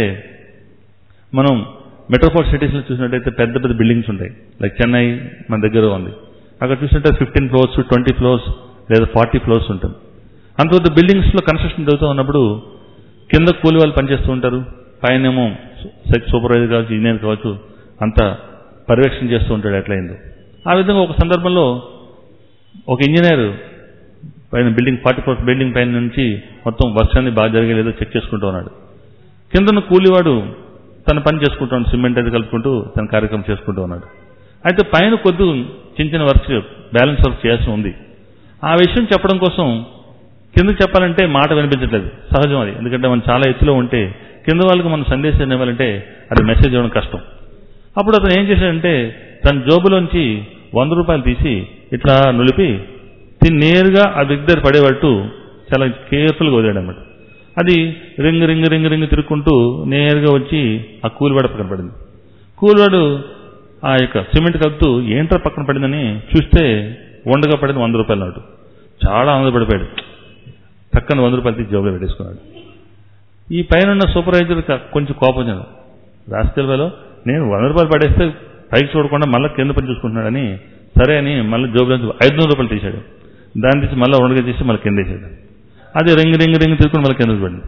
మనం మెట్రోపాల్ సిటీస్లో చూసినట్టయితే పెద్ద పెద్ద బిల్డింగ్స్ ఉంటాయి లైక్ చెన్నై మన దగ్గర ఉంది అక్కడ చూసినట్టే ఫిఫ్టీన్ ఫ్లోర్స్ ట్వంటీ ఫ్లోర్స్ లేదా ఫార్టీ ఫ్లోర్స్ ఉంటుంది అంత పెద్ద బిల్డింగ్స్లో కన్స్ట్రక్షన్ జరుగుతూ ఉన్నప్పుడు కింద కూలి వాళ్ళు పనిచేస్తూ ఉంటారు పైనేమో సెక్స్ సూపర్వైజర్ కావచ్చు ఇంజనీర్ కావచ్చు అంత పర్యవేక్షణ చేస్తూ ఉంటాడు ఎట్లయిందో ఆ విధంగా ఒక సందర్భంలో ఒక ఇంజనీర్ పైన బిల్డింగ్ ఫార్టీ ఫోర్త్ బిల్డింగ్ పైన నుంచి మొత్తం వర్క్ అన్ని బాగా జరిగేలేదో చెక్ చేసుకుంటూ ఉన్నాడు కిందన కూలివాడు తన పని చేసుకుంటాడు సిమెంట్ అది కలుపుకుంటూ తన కార్యక్రమం చేసుకుంటూ ఉన్నాడు అయితే పైన కొద్ది చిన్న చిన్న వర్క్ బ్యాలెన్స్ వర్క్ చేయాల్సి ఉంది ఆ విషయం చెప్పడం కోసం కిందకి చెప్పాలంటే మాట వినిపించట్లేదు సహజం అది ఎందుకంటే మనం చాలా ఎత్తులో ఉంటే కింద వాళ్ళకి మనం సందేశం ఇవ్వాలంటే అది మెసేజ్ ఇవ్వడం కష్టం అప్పుడు అతను ఏం చేశాడంటే తన జోబులోంచి వంద రూపాయలు తీసి ఇట్లా నులిపి దీన్ని నేరుగా ఆ వ్యక్తి దగ్గర పడేటట్టు చాలా కేర్ఫుల్గా వదిలాడు అనమాట అది రింగ్ రింగ్ రింగ్ రింగ్ తిరుక్కుంటూ నేరుగా వచ్చి ఆ కూలివాడ పక్కన పడింది కూలివాడు ఆ యొక్క సిమెంట్ కలుపుతూ ఏంట్రా పక్కన పడిందని చూస్తే వండగా పడింది వంద రూపాయల నోటు చాలా ఆనందపడిపోయాడు పక్కన వంద రూపాయలు తీసి జోబులో పెట్టేసుకున్నాడు ఈ పైన ఉన్న సూపర్వైజర్ కొంచెం కోపం వచ్చింది రాష్ట్రాలలో నేను వంద రూపాయలు పడేస్తే పైకి చూడకుండా మళ్ళీ కింద పని చూసుకుంటున్నాడని సరే అని మళ్ళీ జోబులో ఐదు వందల రూపాయలు తీశాడు దాన్ని తీసి మళ్ళీ ఉండగా చేసి మళ్ళీ కింద వేసాడు అది రింగ్ రింగ్ రింగ్ తీసుకుని మళ్ళీ కిందకు పడింది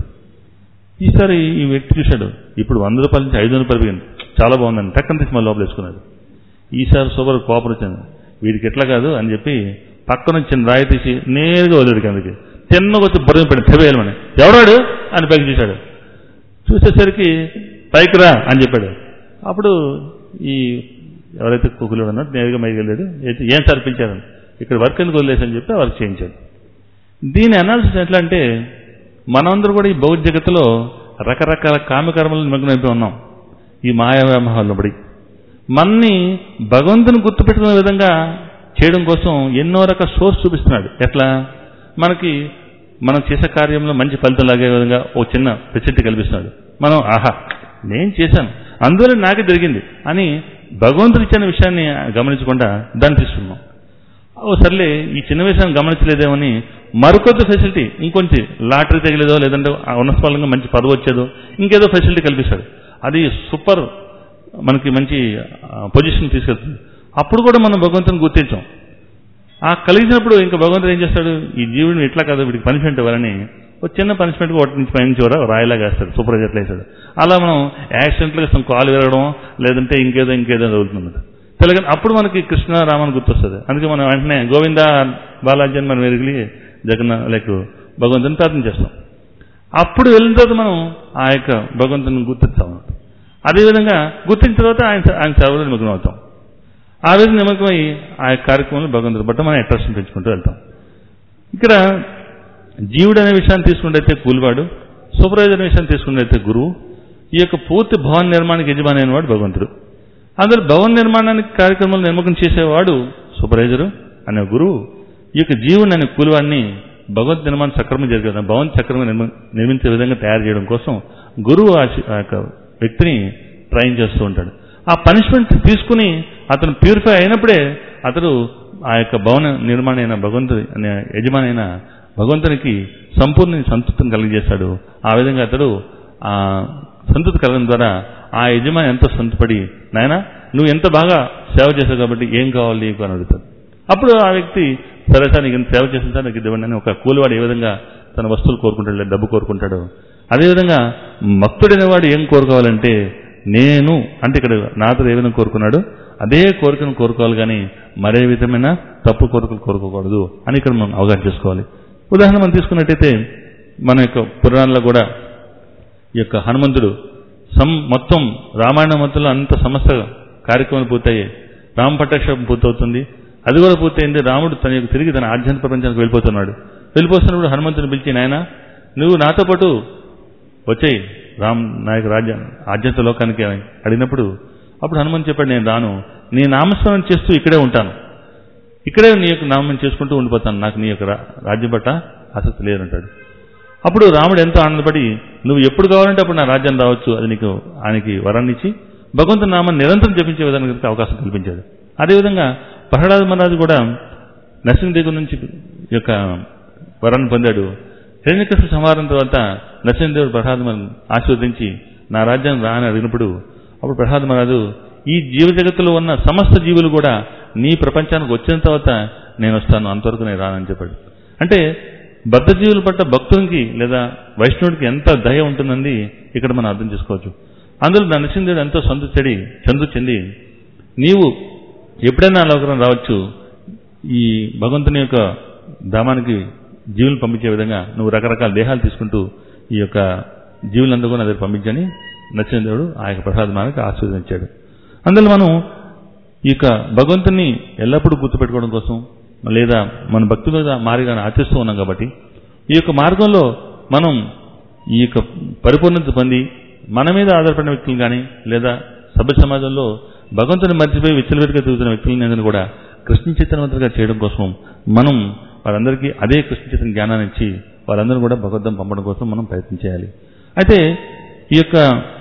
ఈసారి ఈ వ్యక్తి చూశాడు ఇప్పుడు వంద రూపాయల నుంచి ఐదు వందల రూపాయలు పెరిగింది చాలా బాగుందని టక్కన తీసి మళ్ళీ లోపల వేసుకున్నాడు ఈసారి సూపర్ కోపం వచ్చింది వీడికి ఎట్లా కాదు అని చెప్పి పక్కన వచ్చిన రాయి తీసి నేరుగా వదిలేడు కిందకి చిన్నగా వచ్చి బుర్ర పడి తెవేయమని ఎవరాడు అని పైకి చూశాడు చూసేసరికి పైకి రా అని చెప్పాడు అప్పుడు ఈ ఎవరైతే కుకులు ఉన్నారో నేరుగా మైకి వెళ్ళాడు అయితే ఏం సార్ పిలిచారని ఇక్కడ వర్క్ ఎందుకు వదిలేసని చెప్పి ఆ వర్క్ చేయించాడు దీని అనాలిసిస్ ఎట్లా అంటే మనందరూ కూడా ఈ భౌతిక జగత్తులో రకరకాల కామకర్మలు నిమగ్నమైపోయి ఉన్నాం ఈ మాయా వ్యామోహాల్లో పడి మన్ని భగవంతుని గుర్తుపెట్టుకునే విధంగా చేయడం కోసం ఎన్నో రకాల సోర్స్ చూపిస్తున్నాడు ఎట్లా మనకి మనం చేసే కార్యంలో మంచి ఫలితం లాగే విధంగా ఓ చిన్న ఫెసిలిటీ కల్పిస్తున్నాడు మనం ఆహా నేను చేశాను అందువల్ల నాకే జరిగింది అని భగవంతుడు ఇచ్చిన విషయాన్ని గమనించకుండా దాన్ని తీసుకున్నాం ఓ సర్లే ఈ చిన్న విషయం గమనించలేదేమని మరికొద్ది ఫెసిలిటీ ఇంకొంచెం లాటరీ తగిలేదో లేదంటే ఆ ఉన్నత మంచి పదవి వచ్చేదో ఇంకేదో ఫెసిలిటీ కల్పిస్తాడు అది సూపర్ మనకి మంచి పొజిషన్ తీసుకెళ్తుంది అప్పుడు కూడా మనం భగవంతుని గుర్తించాం ఆ కలిగినప్పుడు ఇంకా భగవంతుడు ఏం చేస్తాడు ఈ జీవుడిని ఇట్లా కాదు వీడికి పనిష్మెంట్ ఇవ్వాలని ఒక చిన్న పనిష్మెంట్ ఒకటి నుంచి పైన చివర రాయిలాగా వేస్తాడు సూపర్ ఎట్లా వేస్తాడు అలా మనం యాక్సిడెంట్గా some కాలు విరగడం లేదంటే ఇంకేదో ఇంకేదో జరుగుతుంది తెలగ అప్పుడు మనకి కృష్ణ రామని గుర్తొస్తుంది అందుకే మనం వెంటనే గోవింద బాలాజీ అని మనం ఎరిగి జగన్న లేక భగవంతుని ప్రార్థన చేస్తాం అప్పుడు వెళ్ళిన తర్వాత మనం ఆ యొక్క భగవంతుని గుర్తిస్తాం అదేవిధంగా గుర్తించిన తర్వాత ఆయన ఆయన సేవలో నిమగ్నం అవుతాం ఆ విధంగా నిమగ్నమై ఆ యొక్క కార్యక్రమంలో భగవంతుని బట్టి మనం అట్రాక్షన్ పెంచుకుంటూ వెళ్తాం ఇక్కడ జీవుడు అనే విషయాన్ని తీసుకుంటే కూలివాడు సూపర్వైజర్ అనే విషయాన్ని తీసుకుంటే గురువు ఈ యొక్క పూర్తి భవన నిర్మాణానికి యజమాని అయినవాడు భగవంతుడు అందులో భవన నిర్మాణానికి కార్యక్రమాలు నిమగ్నం చేసేవాడు సూపర్వైజరు అనే గురువు ఈ యొక్క జీవుని అనే కూలివాడిని భగవద్ నిర్మాణం సక్రమం జరిగే భవన్ సక్రమం నిర్మ- నిర్మించే విధంగా తయారు చేయడం కోసం గురువు ఆ శి- ఆ యొక్క వ్యక్తిని ట్రైన్ చేస్తూ ఉంటాడు ఆ పనిష్మెంట్ తీసుకుని అతను ప్యూరిఫై అయినప్పుడే అతడు ఆ యొక్క భవన నిర్మాణ అయిన భగవంతుడి అనే యజమాని అయిన భగవంతునికి సంపూర్ణ సంతృప్తిని కలిగజేస్తాడు ఆ విధంగా అతడు ఆ సంతృప్తి కలగడం ద్వారా ఆ యజమాని ఎంతో సంతపడి నాయన నువ్వు ఎంత బాగా సేవ చేసావు కాబట్టి ఏం కావాలి నీకు అని అడుగుతాడు అప్పుడు ఆ వ్యక్తి సరే సార్ నీకు ఇంత సేవ చేసిన సార్ నాకు ఇది ఇవ్వండి అని ఒక కూలివాడు ఏ విధంగా తన వస్తువులు కోరుకుంటాడు లేదా డబ్బు కోరుకుంటాడు అదేవిధంగా భక్తుడైన వాడు ఏం కోరుకోవాలంటే నేను అంటే ఇక్కడ నాతో ఏ విధంగా కోరుకున్నాడు అదే కోరికను కోరుకోవాలి కానీ మరే విధమైన తప్పు కోరికలు కోరుకోకూడదు అని ఇక్కడ మనం అవగాహన చేసుకోవాలి ఉదాహరణ మనం తీసుకున్నట్టయితే మన యొక్క పురాణాల్లో కూడా ఈ యొక్క హనుమంతుడు సం మొత్తం రామాయణ మొత్తంలో అంత సమస్త కార్యక్రమాలు పూర్తయ్యాయి రామ పట్టాక్షేపం పూర్తవుతుంది అది కూడా పూర్తయింది రాముడు తన యొక్క తిరిగి తన ఆధ్యాత్మిక ప్రపంచానికి వెళ్ళిపోతున్నాడు వెళ్ళిపోతున్నప్పుడు హనుమంతుని పిలిచి నాయన నువ్వు నాతో పాటు వచ్చేయి రామ్ నాయక రాజ్య ఆధ్యాత్మిక లోకానికి అని అడిగినప్పుడు అప్పుడు హనుమంతు చెప్పాడు నేను రాను నీ నామస్మరణ చేస్తూ ఇక్కడే ఉంటాను ఇక్కడే నీ యొక్క నామం చేసుకుంటూ ఉండిపోతాను నాకు నీ యొక్క రా- రాజ్యం పట్ల ఆసక్తి లేదంటాడు అప్పుడు రాముడు ఎంతో ఆనందపడి నువ్వు ఎప్పుడు కావాలంటే అప్పుడు నా రాజ్యం రావచ్చు అది నీకు ఆయనకి వరాన్ని ఇచ్చి భగవంతుని నామాన్ని నిరంతరం జపించే విధానికి అవకాశం కల్పించాడు అదేవిధంగా ప్రహ్లాద మహారాజు కూడా నరసింహదేవి నుంచి ఈ యొక్క వరాన్ని పొందాడు హిరణ్యకృష్ణ సంహారం తర్వాత నరసింహదేవుడు ప్రహ్లాద మహారాజును ఆశీర్వదించి నా రాజ్యాన్ని రా అని అడిగినప్పుడు అప్పుడు ప్రహ్లాద మహారాజు ఈ జీవ జగత్తులో ఉన్న సమస్త జీవులు కూడా నీ ప్రపంచానికి వచ్చిన తర్వాత నేను వస్తాను అంతవరకు నేను రానని చెప్పాడు అంటే బద్ధ జీవుల పట్ల భక్తునికి లేదా వైష్ణవుడికి ఎంత దయ ఉంటుందండి ఇక్కడ మనం అర్థం చేసుకోవచ్చు అందులో నరసింహుడు ఎంతో సంతృప్తి చెడి చందు చెంది నీవు ఎప్పుడైనా లోకరం రావచ్చు ఈ భగవంతుని యొక్క ధామానికి జీవులు పంపించే విధంగా నువ్వు రకరకాల దేహాలు తీసుకుంటూ ఈ యొక్క జీవులందరూ కూడా నా దగ్గర పంపించని నచ్చిన దేవుడు ఆ యొక్క ప్రసాదమానికి ఆశీర్వదించాడు అందులో మనం ఈ యొక్క భగవంతుని ఎల్లప్పుడూ గుర్తుపెట్టుకోవడం కోసం లేదా మన భక్తులుగా మారిగా ఆచరిస్తూ ఉన్నాం కాబట్టి ఈ యొక్క మార్గంలో మనం ఈ యొక్క పరిపూర్ణత పొంది మన మీద ఆధారపడిన వ్యక్తులు కానీ లేదా సభ్య సమాజంలో భగవంతుని మర్చిపోయి విచ్చలవిడిగా తిరుగుతున్న వ్యక్తులని కూడా కృష్ణ చైతన్యవంతులుగా చేయడం కోసం మనం వారందరికీ అదే కృష్ణ చైతన్య జ్ఞానాన్ని ఇచ్చి వారందరూ కూడా భగవద్దం పంపడం కోసం మనం ప్రయత్నం చేయాలి అయితే ఈ యొక్క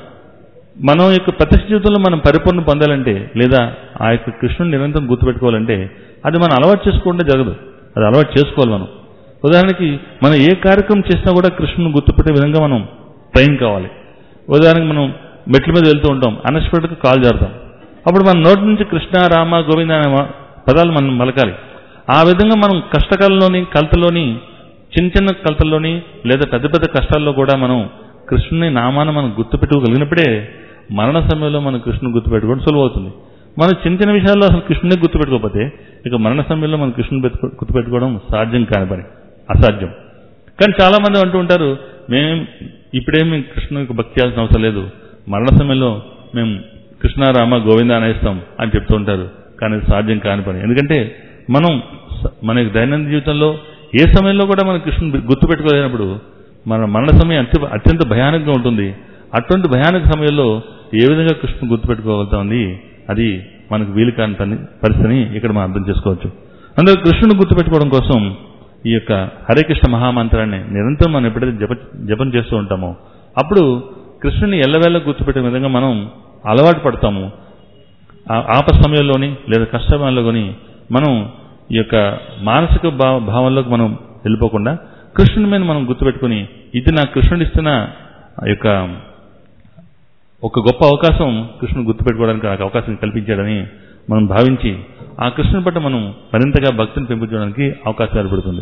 మనం యొక్క ప్రత్యక్ష జీవితంలో మనం పరిపూర్ణ పొందాలంటే లేదా ఆ యొక్క కృష్ణుని నిరంతరం గుర్తుపెట్టుకోవాలంటే అది మనం అలవాటు చేసుకుంటే జరగదు అది అలవాటు చేసుకోవాలి మనం ఉదాహరణకి మనం ఏ కార్యక్రమం చేసినా కూడా కృష్ణుని గుర్తుపెట్టే విధంగా మనం ట్రైన్ కావాలి ఉదాహరణకి మనం మెట్ల మీద వెళ్తూ ఉంటాం అన్ఎక్స్పెక్టెడ్గా కాల్ జారుతాం అప్పుడు మన నోటి నుంచి కృష్ణ రామ గోవింద అనే మ- పదాలు మనం మలకాలి ఆ విధంగా మనం కష్టకాలంలోని కలతలోని చిన్న చిన్న కలతల్లోని లేదా పెద్ద పెద్ద కష్టాల్లో కూడా మనం కృష్ణుని నామాన్ని మనం గుర్తుపెట్టుకోగలిగినప్పుడే మరణ సమయంలో మనం కృష్ణుని గుర్తుపెట్టుకోవడం సులువవుతుంది మనం చిన్న చిన్న విషయాల్లో అసలు కృష్ణుని గుర్తుపెట్టుకోకపోతే ఇక మరణ సమయంలో మనం కృష్ణుని పెట్టుకో- గుర్తుపెట్టుకోవడం సాధ్యం కాని పని అసాధ్యం కానీ చాలా మంది అంటూ ఉంటారు మేము ఇప్పుడేమి కృష్ణునికి భక్తి చేయాల్సిన అవసరం లేదు మరణ సమయంలో మేము కృష్ణ రామ గోవింద అనేస్తాం అని చెప్తూ ఉంటారు కానీ అది సాధ్యం కాని పని ఎందుకంటే మనం స- మన యొక్క దైనందిన జీవితంలో ఏ సమయంలో కూడా మనం కృష్ణుని గుర్తుపెట్టుకోలేనప్పుడు మన మరణ సమయం అత్య అత్యంత భయానకంగా ఉంటుంది అటువంటి భయానక సమయంలో ఏ విధంగా కృష్ణుని గుర్తుపెట్టుకోగలుగుతుంది అది మనకు వీలు కాని పని పరిస్థితిని ఇక్కడ మనం అర్థం చేసుకోవచ్చు అందులో కృష్ణుని గుర్తుపెట్టుకోవడం కోసం ఈ యొక్క హరే కృష్ణ మహామంత్రాన్ని నిరంతరం మనం ఎప్పుడైతే జప జపం చేస్తూ ఉంటామో అప్పుడు కృష్ణుని ఎల్లవేళ గుర్తుపెట్టే విధంగా మనం అలవాటు పడతాము ఆ ఆప సమయంలోని లేదా కష్ట సమయంలోని మనం ఈ యొక్క మానసిక భావ భావంలోకి మనం వెళ్ళిపోకుండా కృష్ణుని మీద మనం గుర్తుపెట్టుకుని ఇది నా కృష్ణుడు ఇస్తున్న ఆ యొక్క ఒక గొప్ప అవకాశం కృష్ణుని గుర్తుపెట్టుకోవడానికి నాకు అవకాశం కల్పించాడని మనం భావించి ఆ కృష్ణుని పట్ల మనం మరింతగా భక్తిని పెంపించడానికి అవకాశం ఏర్పడుతుంది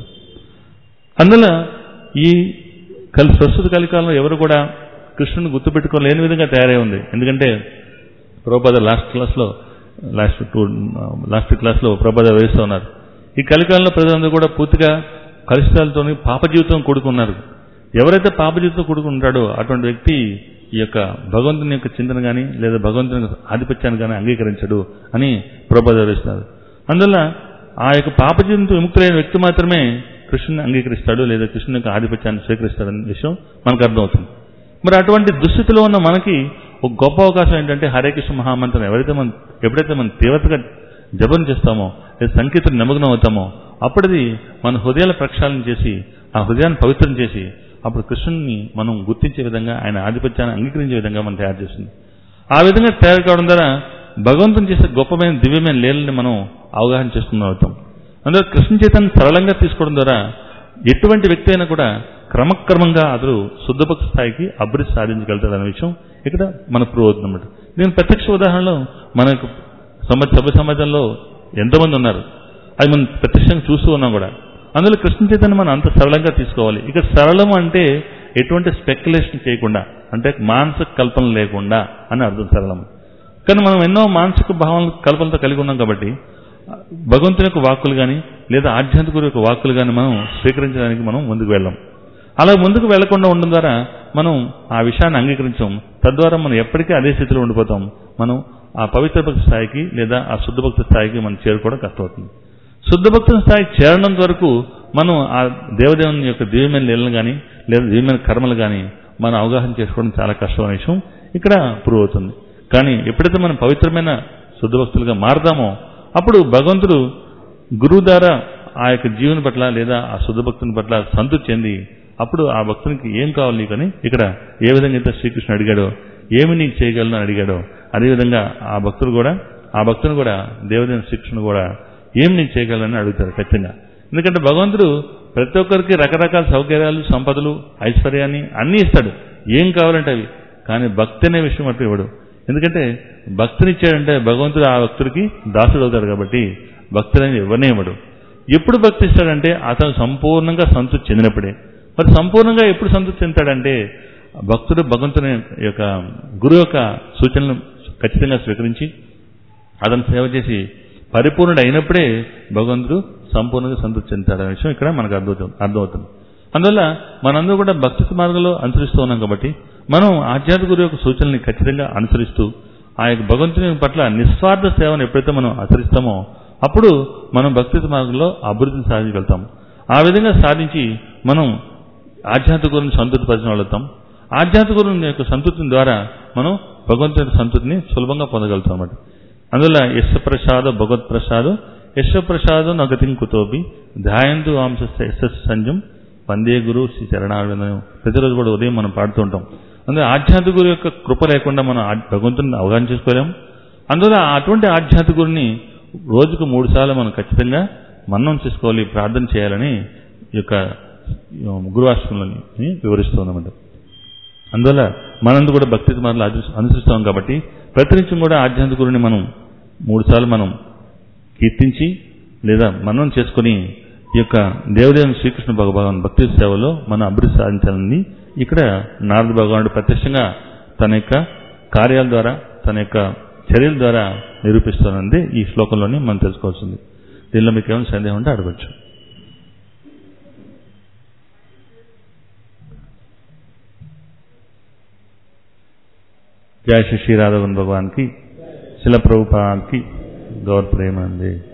అందువల్ల ఈ కలి ప్రస్తుత కలికాలంలో ఎవరు కూడా కృష్ణుని గుర్తుపెట్టుకోలేని విధంగా తయారై ఉంది ఎందుకంటే ప్రభుపాద లాస్ట్ క్లాస్లో లాస్ట్ టూ లాస్ట్ క్లాస్లో ప్రభుపాద వేస్తూ ఉన్నారు ఈ కలికాలంలో ప్రజలందరూ కూడా పూర్తిగా కలుషితాలతో పాప జీవితం కూడుకున్నారు ఎవరైతే పాప జీవితం కూడుకుంటాడో అటువంటి వ్యక్తి ఈ యొక్క భగవంతుని యొక్క చింతన కానీ లేదా భగవంతుని యొక్క ఆధిపత్యాన్ని కానీ అంగీకరించడు అని ప్రభుపాద వేస్తున్నారు అందువల్ల ఆ యొక్క పాప జీవితంతో విముక్తులైన వ్యక్తి మాత్రమే కృష్ణుని అంగీకరిస్తాడు లేదా కృష్ణుని యొక్క ఆధిపత్యాన్ని స్వీకరిస్తాడనే విషయం మనకు అర్థమవుతుంది మరి అటువంటి దుస్థితిలో ఉన్న మనకి ఒక గొప్ప అవకాశం ఏంటంటే హరే కృష్ణ మహామంత్రం ఎవరైతే మనం ఎప్పుడైతే మనం తీవ్రతగా జపం చేస్తామో లేదా సంకీర్తన నిమగ్నం అవుతామో అప్పుడది మన హృదయాల ప్రక్షాళన చేసి ఆ హృదయాన్ని పవిత్రం చేసి అప్పుడు కృష్ణుని మనం గుర్తించే విధంగా ఆయన ఆధిపత్యాన్ని అంగీకరించే విధంగా మనం తయారు చేస్తుంది ఆ విధంగా తయారు కావడం ద్వారా భగవంతుని చేసే గొప్పమైన దివ్యమైన లీలని మనం అవగాహన చేసుకున్న అవుతాం అందులో కృష్ణ చైతన్యం సరళంగా తీసుకోవడం ద్వారా ఎటువంటి వ్యక్తి అయినా కూడా క్రమక్రమంగా అతడు శుద్ధభక్తి స్థాయికి అభివృద్ధి సాధించగలుగుతాడు అనే విషయం ఇక్కడ మనకు ప్రూవ్ అవుతుంది అన్నమాట దీని ప్రత్యక్ష ఉదాహరణలో మనకు సమ సభ్య సమాజంలో ఎంతోమంది ఉన్నారు అది మనం ప్రత్యక్షంగా చూస్తూ ఉన్నాం కూడా అందులో కృష్ణ చైతన్యం మనం అంత సరళంగా తీసుకోవాలి ఇక సరళం అంటే ఎటువంటి స్పెక్యులేషన్ చేయకుండా అంటే మానసిక కల్పన లేకుండా అని అర్థం సరళం కానీ మనం ఎన్నో మానసిక భావన కల్పనతో కలిగి ఉన్నాం కాబట్టి భగవంతుని యొక్క వాక్కులు కానీ లేదా ఆధ్యాత్మికుల యొక్క వాక్కులు కానీ మనం స్వీకరించడానికి మనం ముందుకు వెళ్ళాం అలా ముందుకు వెళ్లకుండా ఉండడం ద్వారా మనం ఆ విషయాన్ని అంగీకరించాం తద్వారా మనం ఎప్పటికీ అదే స్థితిలో ఉండిపోతాం మనం ఆ పవిత్ర భక్తి స్థాయికి లేదా ఆ శుద్ధ భక్తి స్థాయికి మనం చేరుకోవడం కష్టమవుతుంది శుద్ధ భక్తుల స్థాయికి చేరడం వరకు మనం ఆ దేవదేవుని యొక్క దివ్యమైన లీలను కానీ లేదా దివ్యమైన కర్మలు కానీ మనం అవగాహన చేసుకోవడం చాలా కష్టమైన విషయం ఇక్కడ ప్రూవ్ అవుతుంది కానీ ఎప్పుడైతే మనం పవిత్రమైన శుద్ధ భక్తులుగా మారదామో అప్పుడు భగవంతుడు గురువు ద్వారా ఆ యొక్క జీవుని పట్ల లేదా ఆ శుద్ధ భక్తుని పట్ల సంతృప్తి చెంది అప్పుడు ఆ భక్తునికి ఏం కావాలి నీకు అని ఇక్కడ ఏ విధంగా అయితే శ్రీకృష్ణుడు అడిగాడో ఏమి నీకు చేయగలను అని అడిగాడో అదేవిధంగా ఆ భక్తుడు కూడా ఆ భక్తుని కూడా దేవదేవుని శ్రీకృష్ణుడు కూడా ఏం నీకు చేయగలనని అడుగుతారు ఖచ్చితంగా ఎందుకంటే భగవంతుడు ప్రతి ఒక్కరికి రకరకాల సౌకర్యాలు సంపదలు ఐశ్వర్యాన్ని అన్నీ ఇస్తాడు ఏం కావాలంటే అవి కానీ భక్తి అనే విషయం అట్లా ఇవ్వడు ఎందుకంటే భక్తిని ఇచ్చాడంటే భగవంతుడు ఆ భక్తుడికి దాసుడు అవుతాడు కాబట్టి భక్తుడు అనేది ఎవరినే ఇవ్వడు ఎప్పుడు భక్తి ఇస్తాడంటే అతను సంపూర్ణంగా సంతృప్తి చెందినప్పుడే మరి సంపూర్ణంగా ఎప్పుడు సంతృప్తి చెందుతాడంటే భక్తుడు భగవంతుని యొక్క గురువు యొక్క సూచనలు ఖచ్చితంగా స్వీకరించి అతను సేవ చేసి పరిపూర్ణుడు అయినప్పుడే భగవంతుడు సంపూర్ణంగా సంతృప్తి చెందుతాడనే విషయం ఇక్కడ మనకు అర్థమవుతుంది అర్థమవుతుంది అందువల్ల మనందరూ కూడా భక్తి మార్గంలో అనుసరిస్తూ ఉన్నాం కాబట్టి మనం ఆధ్యాత్మిక గురు యొక్క సూచనల్ని ఖచ్చితంగా అనుసరిస్తూ ఆ యొక్క భగవంతుని పట్ల నిస్వార్థ సేవను ఎప్పుడైతే మనం ఆచరిస్తామో అప్పుడు మనం భక్తి మార్గంలో అభివృద్ధిని సాధించగలుగుతాం ఆ విధంగా సాధించి మనం ఆధ్యాత్మిక గురుని సంతృప్తిపరిచిన వాళ్ళవుతాం ఆధ్యాత్మిక గురుని యొక్క సంతృప్తిని ద్వారా మనం భగవంతుని యొక్క సంతృప్తిని సులభంగా పొందగలుగుతాం అన్నమాట అందువల్ల యశ ప్రసాద భగవత్ ప్రసాద్ యశ ప్రసాదం నగతిం కుతోపి ధ్యాయంతు వాంశ యశస్ సంజం వందే గురు శ్రీ చరణావిందం ప్రతిరోజు కూడా ఉదయం మనం పాడుతూ ఉంటాం అందులో ఆధ్యాత్మిక గురు యొక్క కృప లేకుండా మనం ఆ- భగవంతుని అవగాహన చేసుకోలేం అందువల్ల అటువంటి ఆధ్యాత్మిక గురిని రోజుకు మూడు సార్లు మనం ఖచ్చితంగా మన్నం చేసుకోవాలి ప్రార్థన చేయాలని ఈ యొక్క గురువాశ్రమంలోని వివరిస్తున్నామంట అందువల్ల మనందు కూడా భక్తి మార్లు అనుసరిస్తాం కాబట్టి ప్రతినిత్యం కూడా ఆధ్యాత్మిక గురుని మనం మూడు సార్లు మనం కీర్తించి లేదా మనం చేసుకుని ఈ యొక్క దేవదేవుని శ్రీకృష్ణ భగవాన్ భక్తి సేవలో మనం అభివృద్ధి సాధించాలని ఇక్కడ నారద భగవానుడు ప్రత్యక్షంగా తన యొక్క కార్యాల ద్వారా తన యొక్క చర్యల ద్వారా నిరూపిస్తున్నది ఈ శ్లోకంలోనే మనం తెలుసుకోవాల్సింది దీనిలో మీకు ఏమైనా సందేహం ఉంటే అడగచ్చు जय श्री श्री राधा भगवान की शिला प्रभुपाद की गौर प्रेमानंदे